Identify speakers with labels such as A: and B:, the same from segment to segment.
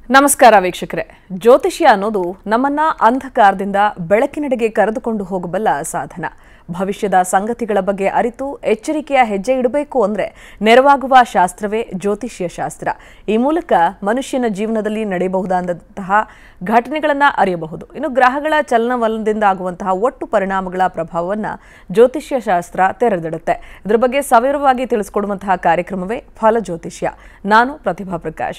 A: ನಮಸ್ಕಾರ ವೀಕ್ಷಕರೇ ಜ್ಯೋತಿಷ್ಯ ಅನ್ನೋದು ನಮ್ಮನ್ನ ಅಂಧಕಾರದಿಂದ ಬೆಳಕಿನೆಡೆಗೆ ಕರೆದುಕೊಂಡು ಹೋಗಬಲ್ಲ ಸಾಧನ ಭವಿಷ್ಯದ ಸಂಗತಿಗಳ ಬಗ್ಗೆ ಅರಿತು ಎಚ್ಚರಿಕೆಯ ಹೆಜ್ಜೆ ಇಡಬೇಕು ಅಂದ್ರೆ ನೆರವಾಗುವ ಶಾಸ್ತ್ರವೇ ಜ್ಯೋತಿಷ್ಯ ಶಾಸ್ತ್ರ ಈ ಮೂಲಕ ಮನುಷ್ಯನ ಜೀವನದಲ್ಲಿ ನಡೆಯಬಹುದಾದಂತಹ ಘಟನೆಗಳನ್ನ ಅರಿಯಬಹುದು ಇನ್ನು ಗ್ರಹಗಳ ಚಲನವಲನದಿಂದ ಆಗುವಂತಹ ಒಟ್ಟು ಪರಿಣಾಮಗಳ ಪ್ರಭಾವವನ್ನ ಜ್ಯೋತಿಷ್ಯ ಶಾಸ್ತ್ರ ತೆರೆದಿಡುತ್ತೆ ಇದರ ಬಗ್ಗೆ ಸವಿವರವಾಗಿ ತಿಳಿಸಿಕೊಡುವಂತಹ ಕಾರ್ಯಕ್ರಮವೇ ಫಲ ಜ್ಯೋತಿಷ್ಯ ನಾನು ಪ್ರತಿಭಾ ಪ್ರಕಾಶ್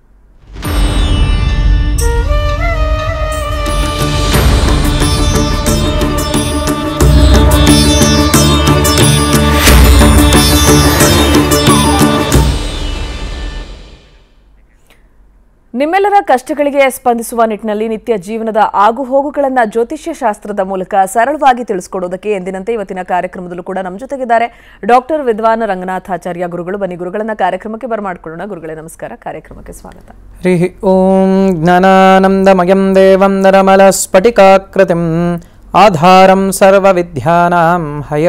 A: ನಿಮ್ಮೆಲ್ಲರ ಕಷ್ಟಗಳಿಗೆ ಸ್ಪಂದಿಸುವ ನಿಟ್ಟಿನಲ್ಲಿ ನಿತ್ಯ ಜೀವನದ ಆಗುಹೋಗುಗಳನ್ನು ಜ್ಯೋತಿಷ್ಯ ಶಾಸ್ತ್ರದ ಮೂಲಕ ಸರಳವಾಗಿ ತಿಳಿಸಿಕೊಡೋದಕ್ಕೆ ಎಂದಿನಂತೆ ಇವತ್ತಿನ ಕಾರ್ಯಕ್ರಮದಲ್ಲೂ ಕೂಡ ನಮ್ಮ ಜೊತೆಗಿದ್ದಾರೆ ಡಾಕ್ಟರ್ ವಿದ್ವಾನ ರಂಗನಾಥಾಚಾರ್ಯ ಗುರುಗಳು ಬನ್ನಿ ಗುರುಗಳನ್ನ ಕಾರ್ಯಕ್ರಮಕ್ಕೆ ಬರಮಾಡ್ಕೊಳ್ಳೋಣ ಗುರುಗಳೇ ನಮಸ್ಕಾರ ಕಾರ್ಯಕ್ರಮಕ್ಕೆ ಸ್ವಾಗತ
B: ಹರಿः ॐ ज्ञानानन्दमयं देवं नरमलस्फटिकाकृतिम् आधारं सर्वविद्यानां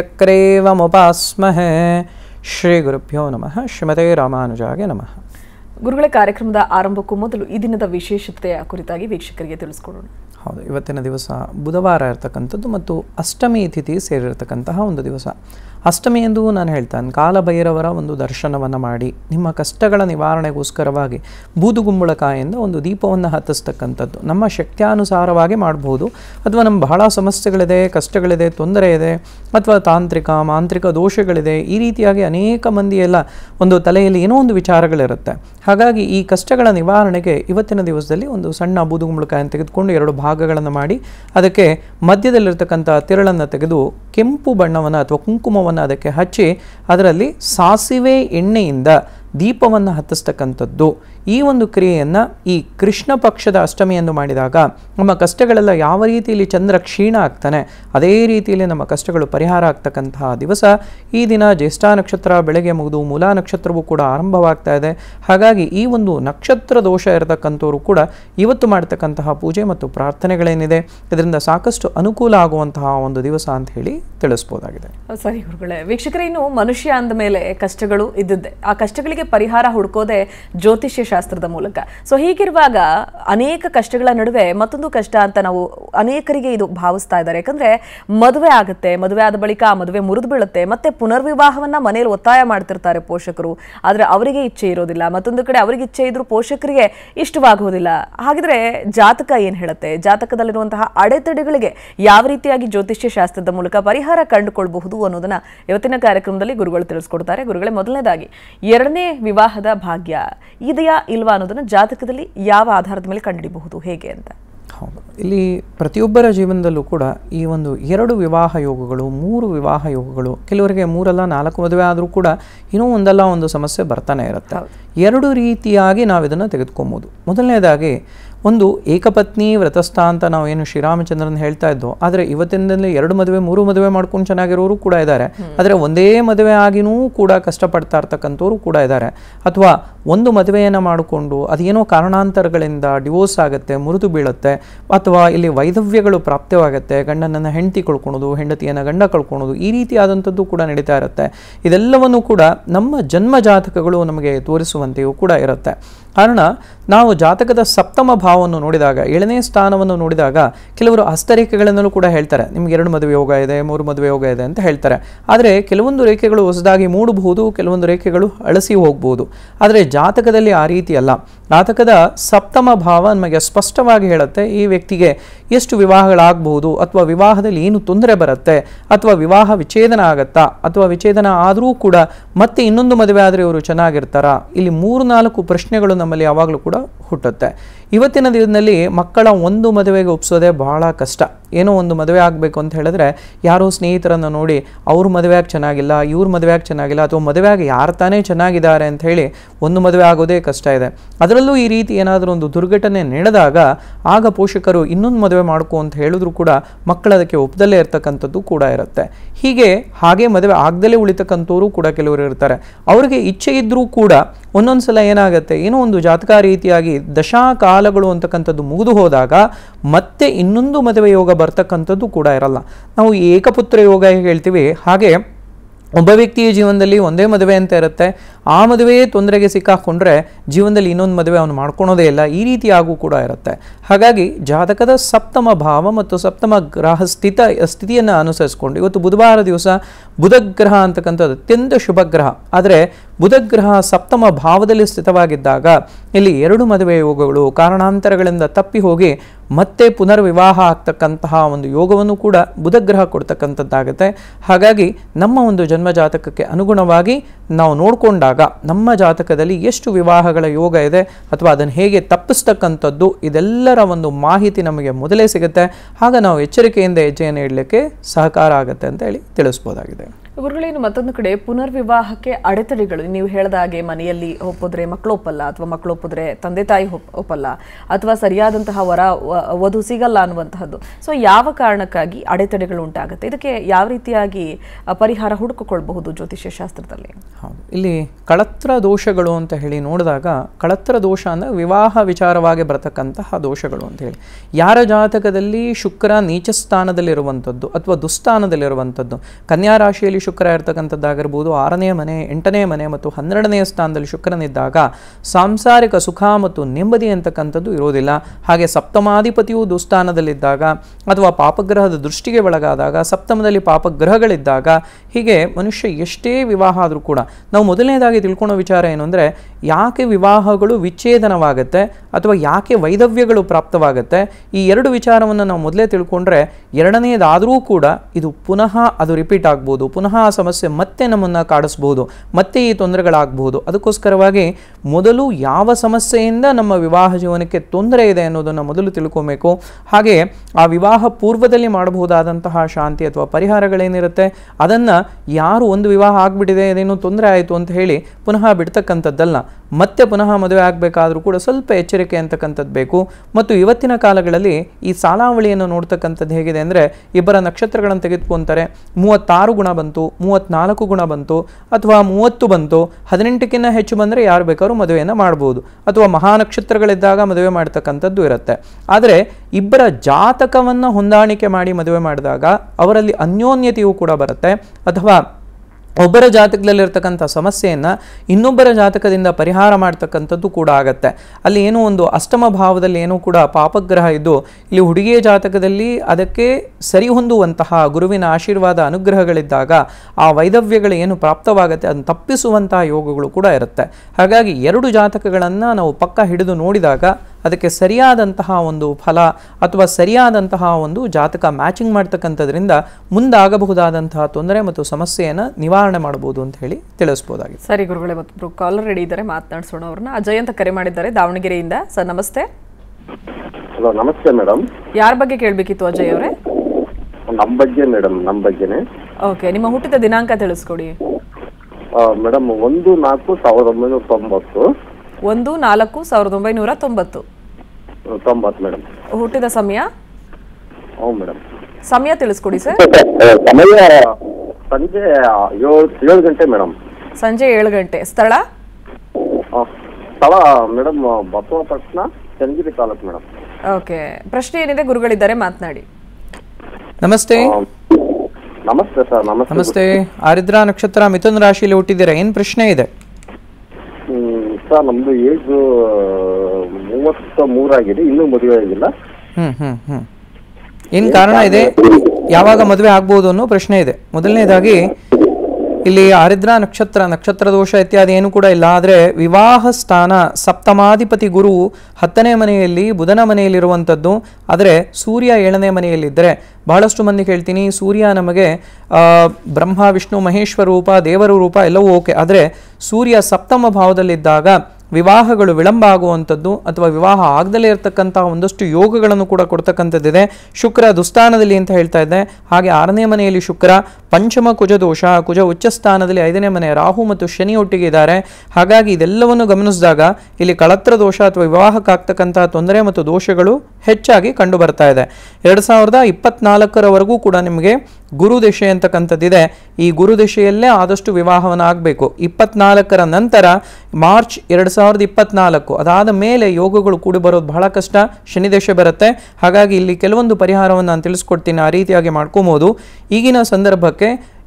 B: हयग्रेवमुपास्महे श्रीगुरुभ्यो नमः श्रीमते ರಾಮಾನುಜಾಗೆ ನಮಃ
A: ಗುರುಗಳೇ ಕಾರ್ಯಕ್ರಮದ ಆರಂಭಕ್ಕೂ ಮೊದಲು ಈ ದಿನದ ವಿಶೇಷತೆಯ ಕುರಿತಾಗಿ ವೀಕ್ಷಕರಿಗೆ ತಿಳಿಸ್ಕೊಡೋಣ
B: ಹೌದು ಇವತ್ತಿನ ದಿವಸ ಬುಧವಾರ ಇರತಕ್ಕಂಥದ್ದು ಮತ್ತು ಅಷ್ಟಮಿ ತಿಥಿ ಸೇರಿರತಕ್ಕಂತಹ ಒಂದು ದಿವಸ ಅಷ್ಟಮಿ ಎಂದು ನಾನು ಹೇಳ್ತಾನೆ ಕಾಲಭೈರವರ ಒಂದು ದರ್ಶನವನ್ನು ಮಾಡಿ ನಿಮ್ಮ ಕಷ್ಟಗಳ ನಿವಾರಣೆಗೋಸ್ಕರವಾಗಿ ಬೂದುಗುಂಬಳಕಾಯಿಂದ ಒಂದು ದೀಪವನ್ನು ಹತ್ತಿಸ್ತಕ್ಕಂಥದ್ದು ನಮ್ಮ ಶಕ್ತ್ಯಾನುಸಾರವಾಗಿ ಮಾಡ್ಬೋದು ಅಥವಾ ನಮ್ಮ ಬಹಳ ಸಮಸ್ಯೆಗಳಿದೆ ಕಷ್ಟಗಳಿದೆ ತೊಂದರೆ ಇದೆ ಅಥವಾ ತಾಂತ್ರಿಕ ಮಾಂತ್ರಿಕ ದೋಷಗಳಿದೆ ಈ ರೀತಿಯಾಗಿ ಅನೇಕ ಮಂದಿ ಎಲ್ಲ ಒಂದು ತಲೆಯಲ್ಲಿ ಏನೋ ಒಂದು ವಿಚಾರಗಳಿರುತ್ತೆ ಹಾಗಾಗಿ ಈ ಕಷ್ಟಗಳ ನಿವಾರಣೆಗೆ ಇವತ್ತಿನ ದಿವಸದಲ್ಲಿ ಒಂದು ಸಣ್ಣ ಬೂದುಗುಂಬಳಕಾಯನ್ನು ತೆಗೆದುಕೊಂಡು ಎರಡು ಭಾಗಗಳನ್ನು ಮಾಡಿ ಅದಕ್ಕೆ ಮಧ್ಯದಲ್ಲಿರ್ತಕ್ಕಂಥ ತಿರಳನ್ನು ತೆಗೆದು ಕೆಂಪು ಬಣ್ಣವನ್ನು ಅಥವಾ ಕುಂಕುಮವನ್ನು ಅದಕ್ಕೆ ಹಚ್ಚಿ ಅದರಲ್ಲಿ ಸಾಸಿವೆ ಎಣ್ಣೆಯಿಂದ ದೀಪವನ್ನು ಹತ್ತಿಸ್ತಕ್ಕಂಥದ್ದು ಈ ಒಂದು ಕ್ರಿಯೆಯನ್ನು ಈ ಕೃಷ್ಣ ಪಕ್ಷದ ಅಷ್ಟಮಿಯನ್ನು ಮಾಡಿದಾಗ ನಮ್ಮ ಕಷ್ಟಗಳೆಲ್ಲ ಯಾವ ರೀತಿಯಲ್ಲಿ ಚಂದ್ರ ಕ್ಷೀಣ ಆಗ್ತಾನೆ ಅದೇ ರೀತಿಯಲ್ಲಿ ನಮ್ಮ ಕಷ್ಟಗಳು ಪರಿಹಾರ ಆಗ್ತಕ್ಕಂತಹ ದಿವಸ ಈ ದಿನ ಜ್ಯೇಷ್ಠ ನಕ್ಷತ್ರ ಬೆಳಗ್ಗೆ ಮುಗಿದು ಮೂಲ ನಕ್ಷತ್ರವೂ ಕೂಡ ಆರಂಭವಾಗ್ತಾ ಇದೆ ಹಾಗಾಗಿ ಈ ಒಂದು ನಕ್ಷತ್ರ ದೋಷ ಇರತಕ್ಕಂಥವ್ರು ಕೂಡ ಇವತ್ತು ಮಾಡ್ತಕ್ಕಂತಹ ಪೂಜೆ ಮತ್ತು ಪ್ರಾರ್ಥನೆಗಳೇನಿದೆ ಇದರಿಂದ ಸಾಕಷ್ಟು ಅನುಕೂಲ ಆಗುವಂತಹ ಒಂದು ದಿವಸ ಅಂತ ಹೇಳಿ ತಿಳಿಸ್ಬೋದಾಗಿದೆ
A: ಸರಿ ಗುರುಗಳೇ ವೀಕ್ಷಕರೇ ಇನ್ನು ಮನುಷ್ಯ ಅಂದ ಮೇಲೆ ಕಷ್ಟಗಳು ಇದ್ದಿದ್ದೆ ಆ ಕಷ್ಟಗಳಿಗೆ ಪರಿಹಾರ ಹುಡುಕೋದೆ ಜ್ಯೋತಿಷ್ಯ ಶಾಸ್ತ್ರದ ಮೂಲಕ ಸೊ ಹೀಗಿರುವಾಗ ಅನೇಕ ಕಷ್ಟಗಳ ನಡುವೆ ಮತ್ತೊಂದು ಕಷ್ಟ ಅಂತ ನಾವು ಅನೇಕರಿಗೆ ಇದು ಭಾವಿಸ್ತಾ ಇದ್ದಾರೆ ಯಾಕಂದ್ರೆ ಮದುವೆ ಆಗುತ್ತೆ ಮದುವೆ ಆದ ಬಳಿಕ ಆ ಮದುವೆ ಮುರಿದು ಬೀಳುತ್ತೆ ಮತ್ತೆ ಪುನರ್ವಿವಾಹವನ್ನ ಮನೆಯಲ್ಲಿ ಒತ್ತಾಯ ಮಾಡ್ತಿರ್ತಾರೆ ಪೋಷಕರು ಆದ್ರೆ ಅವರಿಗೆ ಇಚ್ಛೆ ಇರೋದಿಲ್ಲ ಮತ್ತೊಂದು ಕಡೆ ಅವರಿಗೆ ಇಚ್ಛೆ ಇದ್ರೂ ಪೋಷಕರಿಗೆ ಇಷ್ಟವಾಗುವುದಿಲ್ಲ ಹಾಗಿದ್ರೆ ಜಾತಕ ಏನ್ ಹೇಳುತ್ತೆ ಜಾತಕದಲ್ಲಿರುವಂತಹ ಅಡೆತಡೆಗಳಿಗೆ ಯಾವ ರೀತಿಯಾಗಿ ಜ್ಯೋತಿಷ್ಯ ಶಾಸ್ತ್ರದ ಮೂಲಕ ಪರಿಹಾರ ಕಂಡುಕೊಳ್ಬಹುದು ಅನ್ನೋದನ್ನ ಇವತ್ತಿನ ಕಾರ್ಯಕ್ರಮದಲ್ಲಿ ಗುರುಗಳು ತಿಳಿಸ್ಕೊಡ್ತಾರೆ ಗುರುಗಳೇ ಮೊದಲನೇದಾಗಿ ಎರಡನೇ ವಿವಾಹದ ಭಾಗ್ಯ ಇದೆಯಾ ಇಲ್ವಾ ಅನ್ನೋದನ್ನ ಜಾತಕದಲ್ಲಿ ಯಾವ ಆಧಾರದ ಮೇಲೆ ಕಂಡುಹಿಡಿಬಹುದು ಹೇಗೆ ಅಂತ
B: ಹೌದು ಇಲ್ಲಿ ಪ್ರತಿಯೊಬ್ಬರ ಜೀವನದಲ್ಲೂ ಕೂಡ ಈ ಒಂದು ಎರಡು ವಿವಾಹ ಯೋಗಗಳು ಮೂರು ವಿವಾಹ ಯೋಗಗಳು ಕೆಲವರಿಗೆ ಮೂರಲ್ಲ ನಾಲ್ಕು ಮದುವೆ ಆದರೂ ಕೂಡ ಇನ್ನೂ ಒಂದಲ್ಲ ಒಂದು ಸಮಸ್ಯೆ ಬರ್ತಾನೆ ಇರುತ್ತೆ ಎರಡು ರೀತಿಯಾಗಿ ನಾವು ಇದನ್ನು ತೆಗೆದುಕೊಬೋದು ಮೊದಲನೇದಾಗಿ ಒಂದು ಏಕಪತ್ನಿ ವ್ರತಸ್ಥ ಅಂತ ನಾವು ಏನು ಶ್ರೀರಾಮಚಂದ್ರನ್ ಹೇಳ್ತಾ ಇದ್ದೋ ಆದರೆ ಇವತ್ತಿನಲ್ಲಿ ಎರಡು ಮದುವೆ ಮೂರು ಮದುವೆ ಮಾಡ್ಕೊಂಡು ಚೆನ್ನಾಗಿರೋರು ಕೂಡ ಇದ್ದಾರೆ ಆದರೆ ಒಂದೇ ಮದುವೆ ಆಗಿನೂ ಕೂಡ ಕಷ್ಟಪಡ್ತಾ ಇರ್ತಕ್ಕಂಥವ್ರು ಕೂಡ ಇದ್ದಾರೆ ಅಥವಾ ಒಂದು ಮದುವೆಯನ್ನು ಮಾಡಿಕೊಂಡು ಅದೇನೋ ಕಾರಣಾಂತರಗಳಿಂದ ಡಿವೋರ್ಸ್ ಆಗುತ್ತೆ ಮುರಿದು ಬೀಳುತ್ತೆ ಅಥವಾ ಇಲ್ಲಿ ವೈಧವ್ಯಗಳು ಪ್ರಾಪ್ತವಾಗುತ್ತೆ ಗಂಡನನ್ನು ಹೆಂಡತಿ ಕಳ್ಕೊಳೋದು ಹೆಂಡತಿಯನ್ನು ಗಂಡ ಕಳ್ಕೊಳೋದು ಈ ರೀತಿಯಾದಂಥದ್ದು ಕೂಡ ನಡೀತಾ ಇರುತ್ತೆ ಇದೆಲ್ಲವನ್ನು ಕೂಡ ನಮ್ಮ ಜನ್ಮ ಜಾತಕಗಳು ನಮಗೆ ತೋರಿಸುವಂತೆಯೂ ಕೂಡ ಇರುತ್ತೆ ಕಾರಣ ನಾವು ಜಾತಕದ ಸಪ್ತಮ ಭಾವವನ್ನು ನೋಡಿದಾಗ ಏಳನೇ ಸ್ಥಾನವನ್ನು ನೋಡಿದಾಗ ಕೆಲವರು ಹಸ್ತರೇಖೆಗಳನ್ನೂ ಕೂಡ ಹೇಳ್ತಾರೆ ನಿಮ್ಗೆ ಎರಡು ಮದುವೆ ಯೋಗ ಇದೆ ಮೂರು ಮದುವೆ ಯೋಗ ಇದೆ ಅಂತ ಹೇಳ್ತಾರೆ ಆದರೆ ಕೆಲವೊಂದು ರೇಖೆಗಳು ಹೊಸದಾಗಿ ಮೂಡಬಹುದು ಕೆಲವೊಂದು ರೇಖೆಗಳು ಅಳಸಿ ಹೋಗ್ಬೋದು ಆದರೆ ಜಾತಕದಲ್ಲಿ ಆ ರೀತಿ ಅಲ್ಲ ಜಾತಕದ ಸಪ್ತಮ ಭಾವ ನಮಗೆ ಸ್ಪಷ್ಟವಾಗಿ ಹೇಳುತ್ತೆ ಈ ವ್ಯಕ್ತಿಗೆ ಎಷ್ಟು ವಿವಾಹಗಳಾಗಬಹುದು ಅಥವಾ ವಿವಾಹದಲ್ಲಿ ಏನು ತೊಂದರೆ ಬರುತ್ತೆ ಅಥವಾ ವಿವಾಹ ವಿಚ್ಛೇದನ ಆಗತ್ತಾ ಅಥವಾ ವಿಚ್ಛೇದನ ಆದರೂ ಕೂಡ ಮತ್ತೆ ಇನ್ನೊಂದು ಮದುವೆ ಆದರೆ ಇವರು ಚೆನ್ನಾಗಿರ್ತಾರಾ ಇಲ್ಲಿ ಮೂರು ನಾಲ್ಕು ಪ್ರಶ್ನೆಗಳು ನಮ್ಮಲ್ಲಿ ಯಾವಾಗಲೂ ಕೂಡ ಹುಟ್ಟುತ್ತೆ ಇವತ್ತಿನ ದಿನದಲ್ಲಿ ಮಕ್ಕಳ ಒಂದು ಮದುವೆಗೆ ಒಪ್ಸೋದೇ ಬಹಳ ಕಷ್ಟ ಏನೋ ಒಂದು ಮದುವೆ ಆಗಬೇಕು ಅಂತ ಹೇಳಿದ್ರೆ ಯಾರೋ ಸ್ನೇಹಿತರನ್ನು ನೋಡಿ ಅವ್ರ ಮದುವೆಯಾಗಿ ಚೆನ್ನಾಗಿಲ್ಲ ಇವ್ರ ಮದುವೆಯಾಗಿ ಚೆನ್ನಾಗಿಲ್ಲ ಅಥವಾ ಮದುವೆಯಾಗಿ ಯಾರು ತಾನೇ ಚೆನ್ನಾಗಿದ್ದಾರೆ ಅಂತ ಹೇಳಿ ಒಂದು ಮದುವೆ ಆಗೋದೇ ಕಷ್ಟ ಇದೆ ಅದರಲ್ಲೂ ಈ ರೀತಿ ಏನಾದರೂ ಒಂದು ದುರ್ಘಟನೆ ನಡೆದಾಗ ಆಗ ಪೋಷಕರು ಇನ್ನೊಂದು ಮದುವೆ ಮಾಡ್ಕೊ ಅಂತ ಹೇಳಿದ್ರು ಕೂಡ ಮಕ್ಕಳು ಅದಕ್ಕೆ ಒಪ್ಪದಲ್ಲೇ ಇರ್ತಕ್ಕಂಥದ್ದು ಕೂಡ ಇರುತ್ತೆ ಹೀಗೆ ಹಾಗೆ ಮದುವೆ ಆಗದಲ್ಲೇ ಉಳಿತಕ್ಕಂಥವ್ರು ಕೂಡ ಕೆಲವರು ಇರ್ತಾರೆ ಅವ್ರಿಗೆ ಇಚ್ಛೆ ಇದ್ದರೂ ಕೂಡ ಒಂದೊಂದು ಸಲ ಏನಾಗುತ್ತೆ ಏನೋ ಒಂದು ಜಾತಕ ರೀತಿಯಾಗಿ ದಶಾಕಾಲಗಳು ಅಂತಕ್ಕಂಥದ್ದು ಮುಗಿದು ಹೋದಾಗ ಮತ್ತೆ ಇನ್ನೊಂದು ಮದುವೆ ಯೋಗ ಬರ್ತಕ್ಕಂಥದ್ದು ಕೂಡ ಇರಲ್ಲ ನಾವು ಏಕಪುತ್ರ ಯೋಗ ಹೇಗೆ ಹೇಳ್ತೀವಿ ಹಾಗೆ ಒಬ್ಬ ವ್ಯಕ್ತಿಯ ಜೀವನದಲ್ಲಿ ಒಂದೇ ಮದುವೆ ಅಂತ ಇರುತ್ತೆ ಆ ಮದುವೆಯೇ ತೊಂದರೆಗೆ ಸಿಕ್ಕಾಕೊಂಡ್ರೆ ಜೀವನದಲ್ಲಿ ಇನ್ನೊಂದು ಮದುವೆ ಅವನು ಮಾಡ್ಕೊಳೋದೇ ಇಲ್ಲ ಈ ರೀತಿಯಾಗೂ ಕೂಡ ಇರುತ್ತೆ ಹಾಗಾಗಿ ಜಾತಕದ ಸಪ್ತಮ ಭಾವ ಮತ್ತು ಸಪ್ತಮ ಗ್ರಹ ಸ್ಥಿತ ಸ್ಥಿತಿಯನ್ನು ಅನುಸರಿಸ್ಕೊಂಡು ಇವತ್ತು ಬುಧವಾರ ದಿವಸ ಬುಧ ಗ್ರಹ ಅಂತಕ್ಕಂಥದ್ದು ಅತ್ಯಂತ ಶುಭ ಗ್ರಹ ಆದರೆ ಬುಧ ಗ್ರಹ ಸಪ್ತಮ ಭಾವದಲ್ಲಿ ಸ್ಥಿತವಾಗಿದ್ದಾಗ ಇಲ್ಲಿ ಎರಡು ಮದುವೆ ಯೋಗಗಳು ಕಾರಣಾಂತರಗಳಿಂದ ತಪ್ಪಿ ಹೋಗಿ ಮತ್ತೆ ಪುನರ್ವಿವಾಹ ಆಗ್ತಕ್ಕಂತಹ ಒಂದು ಯೋಗವನ್ನು ಕೂಡ ಬುಧ ಗ್ರಹ ಕೊಡ್ತಕ್ಕಂಥದ್ದಾಗುತ್ತೆ ಹಾಗಾಗಿ ನಮ್ಮ ಒಂದು ಜನ್ಮ ಜಾತಕಕ್ಕೆ ಅನುಗುಣವಾಗಿ ನಾವು ನೋಡಿಕೊಂಡಾಗ ನಮ್ಮ ಜಾತಕದಲ್ಲಿ ಎಷ್ಟು ವಿವಾಹಗಳ ಯೋಗ ಇದೆ ಅಥವಾ ಅದನ್ನು ಹೇಗೆ ತಪ್ಪಿಸ್ತಕ್ಕಂಥದ್ದು ಇದೆಲ್ಲರ ಒಂದು ಮಾಹಿತಿ ನಮಗೆ ಮೊದಲೇ ಸಿಗುತ್ತೆ ಆಗ ನಾವು ಎಚ್ಚರಿಕೆಯಿಂದ ಹೆಜ್ಜೆಯನ್ನು ಇಡಲಿಕ್ಕೆ ಸಹಕಾರ ಆಗುತ್ತೆ ಅಂತ ಹೇಳಿ ತಿಳಿಸ್ಬೋದಾಗಿದೆ
A: ಗುರುಗಳೇನು ಮತ್ತೊಂದು ಕಡೆ ಪುನರ್ವಿವಾಹಕ್ಕೆ ಅಡೆತಡೆಗಳು ನೀವು ಹೇಳ್ದ ಹಾಗೆ ಮನೆಯಲ್ಲಿ ಒಪ್ಪಿದ್ರೆ ಮಕ್ಕಳು ಒಪ್ಪಲ್ಲ ಅಥವಾ ಮಕ್ಕಳು ಒಪ್ಪಿದ್ರೆ ತಂದೆ ತಾಯಿ ಒಪ್- ಒಪ್ಪಲ್ಲ ಅಥವಾ ಸರಿಯಾದಂತಹ ವರ ವ- ವಧು ಸಿಗಲ್ಲ ಅನ್ನುವಂತಹದ್ದು ಸೊ ಯಾವ ಕಾರಣಕ್ಕಾಗಿ ಅಡೆತಡೆಗಳು ಉಂಟಾಗುತ್ತೆ ಇದಕ್ಕೆ ಯಾವ ರೀತಿಯಾಗಿ ಆ, ಪರಿಹಾರ ಹುಡುಕಿಕೊಳ್ಬಹುದು ಜ್ಯೋತಿಷ್ಯ ಶಾಸ್ತ್ರದಲ್ಲಿ
B: ಹೌದು ಇಲ್ಲಿ ಕಳತ್ರ ದೋಷಗಳು ಅಂತ ಹೇಳಿ ನೋಡಿದಾಗ ಕಳತ್ರ ದೋಷ ಅಂದರೆ ವಿವಾಹ ವಿಚಾರವಾಗಿ ಬರತಕ್ಕಂತಹ ದೋಷಗಳು ಅಂತ ಹೇಳಿ ಯಾರ ಜಾತಕದಲ್ಲಿ ಶುಕ್ರ ನೀಚ ಸ್ಥಾನದಲ್ಲಿರುವಂಥದ್ದು ಅಥವಾ ದುಸ್ಥಾನದಲ್ಲಿರುವಂಥದ್ದು ಕನ್ಯಾ ರಾಶಿಯಲ್ಲಿ ಶುಕ್ರ ಇರ್ತಕ್ಕಂಥದ್ದಾಗಿರ್ಬೋದು ಆರನೇ ಮನೆ ಎಂಟನೇ ಮನೆ ಮತ್ತು ಹನ್ನೆರಡನೆಯ ಸ್ಥಾನದಲ್ಲಿ ಶುಕ್ರನಿದ್ದಾಗ ಸಾಂಸಾರಿಕ ಸುಖ ಮತ್ತು ನೆಮ್ಮದಿ ಅಂತಕ್ಕಂಥದ್ದು ಇರೋದಿಲ್ಲ ಹಾಗೆ ಸಪ್ತಮಾಧಿಪತಿಯು ದುಸ್ಥಾನದಲ್ಲಿದ್ದಾಗ ಅಥವಾ ಪಾಪಗ್ರಹದ ದೃಷ್ಟಿಗೆ ಒಳಗಾದಾಗ ಸಪ್ತಮದಲ್ಲಿ ಪಾಪಗ್ರಹಗಳಿದ್ದಾಗ ಹೀಗೆ ಮನುಷ್ಯ ಎಷ್ಟೇ ವಿವಾಹ ಆದರೂ ಕೂಡ ನಾವು ಮೊದಲನೇದಾಗಿ ತಿಳ್ಕೊಳ್ಳೋ ವಿಚಾರ ಏನು ಅಂದರೆ ಯಾಕೆ ವಿವಾಹಗಳು ವಿಚ್ಛೇದನವಾಗುತ್ತೆ ಅಥವಾ ಯಾಕೆ ವೈದವ್ಯಗಳು ಪ್ರಾಪ್ತವಾಗುತ್ತೆ ಈ ಎರಡು ವಿಚಾರವನ್ನು ನಾವು ಮೊದಲೇ ತಿಳ್ಕೊಂಡ್ರೆ ಎರಡನೇದಾದರೂ ಕೂಡ ಇದು ಪುನಃ ಅದು ರಿಪೀಟ್ ಆಗ್ಬೋದು ಪುನಃ ಆ ಸಮಸ್ಯೆ ಮತ್ತೆ ನಮ್ಮನ್ನು ಕಾಡಿಸ್ಬೋದು ಮತ್ತೆ ಈ ತೊಂದರೆಗಳಾಗಬಹುದು ಅದಕ್ಕೋಸ್ಕರವಾಗಿ ಮೊದಲು ಯಾವ ಸಮಸ್ಯೆಯಿಂದ ನಮ್ಮ ವಿವಾಹ ಜೀವನಕ್ಕೆ ತೊಂದರೆ ಇದೆ ಅನ್ನೋದನ್ನು ಮೊದಲು ತಿಳ್ಕೊಬೇಕು ಹಾಗೆ ಆ ವಿವಾಹ ಪೂರ್ವದಲ್ಲಿ ಮಾಡಬಹುದಾದಂತಹ ಶಾಂತಿ ಅಥವಾ ಪರಿಹಾರಗಳೇನಿರುತ್ತೆ ಅದನ್ನು ಯಾರು ಒಂದು ವಿವಾಹ ಆಗಿಬಿಟ್ಟಿದೆ ಇದೇನೋ ತೊಂದರೆ ಆಯಿತು ಅಂತ ಹೇಳಿ ಪುನಃ ಬಿಡ್ತಕ್ಕಂಥದ್ದಲ್ಲ ಮತ್ತೆ ಪುನಃ ಮದುವೆ ಆಗಬೇಕಾದ್ರೂ ಕೂಡ ಸ್ವಲ್ಪ ಎಚ್ಚರಿಕೆ ಅಂತಕ್ಕಂಥದ್ದು ಬೇಕು ಮತ್ತು ಇವತ್ತಿನ ಕಾಲಗಳಲ್ಲಿ ಈ ಸಾಲಾವಳಿಯನ್ನು ನೋಡ್ತಕ್ಕಂಥದ್ದು ಹೇಗಿದೆ ಅಂದರೆ ಇಬ್ಬರ ನಕ್ಷತ್ರಗಳನ್ನು ತೆಗೆದುಕೊಂತಾರೆ ಮೂವತ್ತಾರು ಗುಣ ಬಂತು ಮೂವತ್ತ್ನಾಲ್ಕು ಗುಣ ಬಂತು ಅಥವಾ ಮೂವತ್ತು ಬಂತು ಹದಿನೆಂಟಕ್ಕಿಂತ ಹೆಚ್ಚು ಬಂದರೆ ಯಾರು ಬೇಕಾದ್ರೂ ಮದುವೆಯನ್ನು ಮಾಡ್ಬೋದು ಅಥವಾ ಮಹಾನಕ್ಷತ್ರಗಳಿದ್ದಾಗ ಮದುವೆ ಮಾಡ್ತಕ್ಕಂಥದ್ದು ಇರುತ್ತೆ ಆದರೆ ಇಬ್ಬರ ಜಾತಕವನ್ನು ಹೊಂದಾಣಿಕೆ ಮಾಡಿ ಮದುವೆ ಮಾಡಿದಾಗ ಅವರಲ್ಲಿ ಅನ್ಯೋನ್ಯತೆಯೂ ಕೂಡ ಬರುತ್ತೆ ಅಥವಾ ಒಬ್ಬರ ಜಾತಕದಲ್ಲಿರ್ತಕ್ಕಂಥ ಸಮಸ್ಯೆಯನ್ನು ಇನ್ನೊಬ್ಬರ ಜಾತಕದಿಂದ ಪರಿಹಾರ ಮಾಡ್ತಕ್ಕಂಥದ್ದು ಕೂಡ ಆಗತ್ತೆ ಅಲ್ಲಿ ಏನೋ ಒಂದು ಅಷ್ಟಮ ಭಾವದಲ್ಲಿ ಏನೋ ಕೂಡ ಪಾಪಗ್ರಹ ಇದ್ದು ಇಲ್ಲಿ ಹುಡುಗಿಯ ಜಾತಕದಲ್ಲಿ ಅದಕ್ಕೆ ಸರಿ ಹೊಂದುವಂತಹ ಗುರುವಿನ ಆಶೀರ್ವಾದ ಅನುಗ್ರಹಗಳಿದ್ದಾಗ ಆ ವೈದವ್ಯಗಳು ಏನು ಪ್ರಾಪ್ತವಾಗುತ್ತೆ ಅದನ್ನು ತಪ್ಪಿಸುವಂತಹ ಯೋಗಗಳು ಕೂಡ ಇರುತ್ತೆ ಹಾಗಾಗಿ ಎರಡು ಜಾತಕಗಳನ್ನು ನಾವು ಪಕ್ಕ ಹಿಡಿದು ನೋಡಿದಾಗ ಅದಕ್ಕೆ ಸರಿಯಾದಂತಹ ಒಂದು ಫಲ ಅಥವಾ ಸರಿಯಾದಂತಹ ಒಂದು ಜಾತಕ ಮ್ಯಾಚಿಂಗ್ ಮಾಡ್ತಕ್ಕಂಥದ್ರಿಂದ ಮುಂದಾಗಬಹುದಾದಂತಹ ತೊಂದರೆ ಮತ್ತು ಸಮಸ್ಯೆಯನ್ನು ನಿವಾರಣೆ ಮಾಡಬಹುದು ಅಂತ ಹೇಳಿ ತಿಳಿಸ್ಬೋದಾಗಿದೆ
A: ಸರಿ ಗುರುಗಳೇ ಮತ್ತೊಬ್ರು ಕಾಲರ್ ರೆಡಿ ಇದ್ದಾರೆ ಮಾತನಾಡಿಸೋಣ ಅವ್ರನ್ನ ಅಜಯ್ ಅಂತ ಕರೆ ಮಾಡಿದ್ದಾರೆ ದಾವಣಗೆರೆಯಿಂದ ಸರ್ ನಮಸ್ತೆ
C: ಹಲೋ ನಮಸ್ತೆ ಮೇಡಮ್
A: ಯಾರ ಬಗ್ಗೆ ಕೇಳಬೇಕಿತ್ತು ಅಜಯ್ ಅವರೇ
C: ನಮ್ಮ ಬಗ್ಗೆ ಮೇಡಮ್ ನಮ್ಮ ಬಗ್ಗೆನೆ
A: ಓಕೆ ನಿಮ್ಮ ಹುಟ್ಟಿದ ದಿನಾಂಕ ತಿಳಿಸ್ಕೊಡಿ
C: ಮೇಡಮ್ ಒಂದು ನಾಲ್ಕು ಸಾವಿರದ ಒಂಬೈನೂರ ತೊಂಬತ್ತು
A: ಒಂದು ನಾಲ್ಕು ಸಾವಿರದ ಒಂಬೈನೂರ ತೊಂಬತ್ತು
C: ತೊಂಬತ್ತು ಮೇಡಮ್
A: ಹುಟ್ಟಿದ ಸಮಯ
C: ಹ್ಞೂ ಮೇಡಮ್
A: ಸಮಯ ತಿಳಿಸ್ಕೊಡಿ ಸರ್
C: ಸಮಯ ಸಂಜೆ ಏಳು ಏಳು ಗಂಟೆ ಮೇಡಮ್
A: ಸಂಜೆ ಏಳು ಗಂಟೆ ಸ್ಥಳ
C: ಸ್ಥಳ madam Basavapatna Channagiri taluk madam
A: okay ಪ್ರಶ್ನೆ ಏನಿದೆ ಗುರುಗಳಿದ್ದಾರೆ ಮಾತನಾಡಿ
B: ನಮಸ್ತೆ
C: ನಮಸ್ತೆ ಸರ್ ನಮಸ್ತೆ
B: ನಮಸ್ತೆ ಆರಿದ್ರ ನಕ್ಷತ್ರ ಮಿಥುನ ರಾಶಿಯಲ್ಲಿ ಹುಟ್ಟಿದ್ದೀರಾ ಏನು ಪ್ರಶ್ನೆ ಇದೆ
C: ಹ್ಮ್, ಸರ್ ನಮ್ದು ಏಜ್ ಮೂವತ್ತ ಮೂರಾಗಿದೆ ಇನ್ನೂ ಮದುವೆ ಆಗಿಲ್ಲ
B: ಹ್ಮ್ ಹ್ಮ್ ಹ್ಮ್ ಏನು ಕಾರಣ ಇದೆ ಯಾವಾಗ ಮದುವೆ ಆಗ್ಬೋದು ಅನ್ನೋ ಪ್ರಶ್ನೆ ಇದೆ ಮೊದಲನೇದಾಗಿ ಇಲ್ಲಿ ಆರಿದ್ರ ನಕ್ಷತ್ರ ನಕ್ಷತ್ರ ದೋಷ ಇತ್ಯಾದಿ ಏನು ಕೂಡ ಇಲ್ಲ ಆದರೆ ವಿವಾಹ ಸ್ಥಾನ ಸಪ್ತಮಾಧಿಪತಿ ಗುರು ಹತ್ತನೇ ಮನೆಯಲ್ಲಿ ಬುಧನ ಮನೆಯಲ್ಲಿರುವಂಥದ್ದು ಆದರೆ ಸೂರ್ಯ ಏಳನೇ ಮನೆಯಲ್ಲಿದ್ದರೆ ಬಹಳಷ್ಟು ಮಂದಿ ಕೇಳ್ತೀನಿ ಸೂರ್ಯ ನಮಗೆ ಆ, ಬ್ರಹ್ಮ ವಿಷ್ಣು ಮಹೇಶ್ವರ ರೂಪ ದೇವರ ರೂಪ ಎಲ್ಲವೂ ಓಕೆ ಆದರೆ ಸೂರ್ಯ ಸಪ್ತಮ ಭಾವದಲ್ಲಿದ್ದಾಗ ವಿವಾಹಗಳು ವಿಳಂಬ ಆಗುವಂಥದ್ದು ಅಥವಾ ವಿವಾಹ ಆಗದಲ್ಲೇ ಇರತಕ್ಕಂತಹ ಒಂದಷ್ಟು ಯೋಗಗಳನ್ನು ಕೂಡ ಕೊಡ್ತಕ್ಕಂಥದ್ದಿದೆ ಶುಕ್ರ ದುಸ್ಥಾನದಲ್ಲಿ ಅಂತ ಹೇಳ್ತಾ ಇದ್ದೆ ಹಾಗೆ ಆರನೇ ಮನೆಯಲ್ಲಿ ಶುಕ್ರ ಪಂಚಮ ಕುಜ ದೋಷ ಕುಜ ಉಚ್ಚ ಸ್ಥಾನದಲ್ಲಿ ಐದನೇ ಮನೆ ರಾಹು ಮತ್ತು ಶನಿ ಒಟ್ಟಿಗೆ ಇದ್ದಾರೆ ಹಾಗಾಗಿ ಇದೆಲ್ಲವನ್ನು ಗಮನಿಸಿದಾಗ ಇಲ್ಲಿ ಕಳತ್ರ ದೋಷ ಅಥವಾ ವಿವಾಹಕ್ಕಾಗ್ತಕ್ಕಂತಹ ತೊಂದರೆ ಮತ್ತು ದೋಷಗಳು ಹೆಚ್ಚಾಗಿ ಕಂಡು ಬರ್ತಾ ಇದೆ ಎರಡು ಸಾವಿರದ ಇಪ್ಪತ್ನಾಲ್ಕರವರೆಗೂ ಕೂಡ ನಿಮಗೆ ಗುರು ದಶೆ ಅಂತಕ್ಕಂಥದ್ದಿದೆ ಈ ಗುರು ದಶೆಯಲ್ಲೇ ಆದಷ್ಟು ವಿವಾಹವನ್ನು ಆಗಬೇಕು ಇಪ್ಪತ್ನಾಲ್ಕರ ನಂತರ ಮಾರ್ಚ್ ಎರಡು ಸಾವಿರದ ಇಪ್ಪತ್ನಾಲ್ಕು ಅದಾದ ಮೇಲೆ ಯೋಗಗಳು ಕೂಡಿ ಬರೋದು ಬಹಳ ಕಷ್ಟ ಶನಿ ದಶೆ ಬರುತ್ತೆ ಹಾಗಾಗಿ ಇಲ್ಲಿ ಕೆಲವೊಂದು ಪರಿಹಾರವನ್ನು ನಾನು ತಿಳಿಸ್ಕೊಡ್ತೀನಿ ಆ ರೀತಿಯಾಗಿ ಮಾಡ್ಕೊಬೋದು ಈಗಿನ ಸಂದರ್ಭಕ್ಕೆ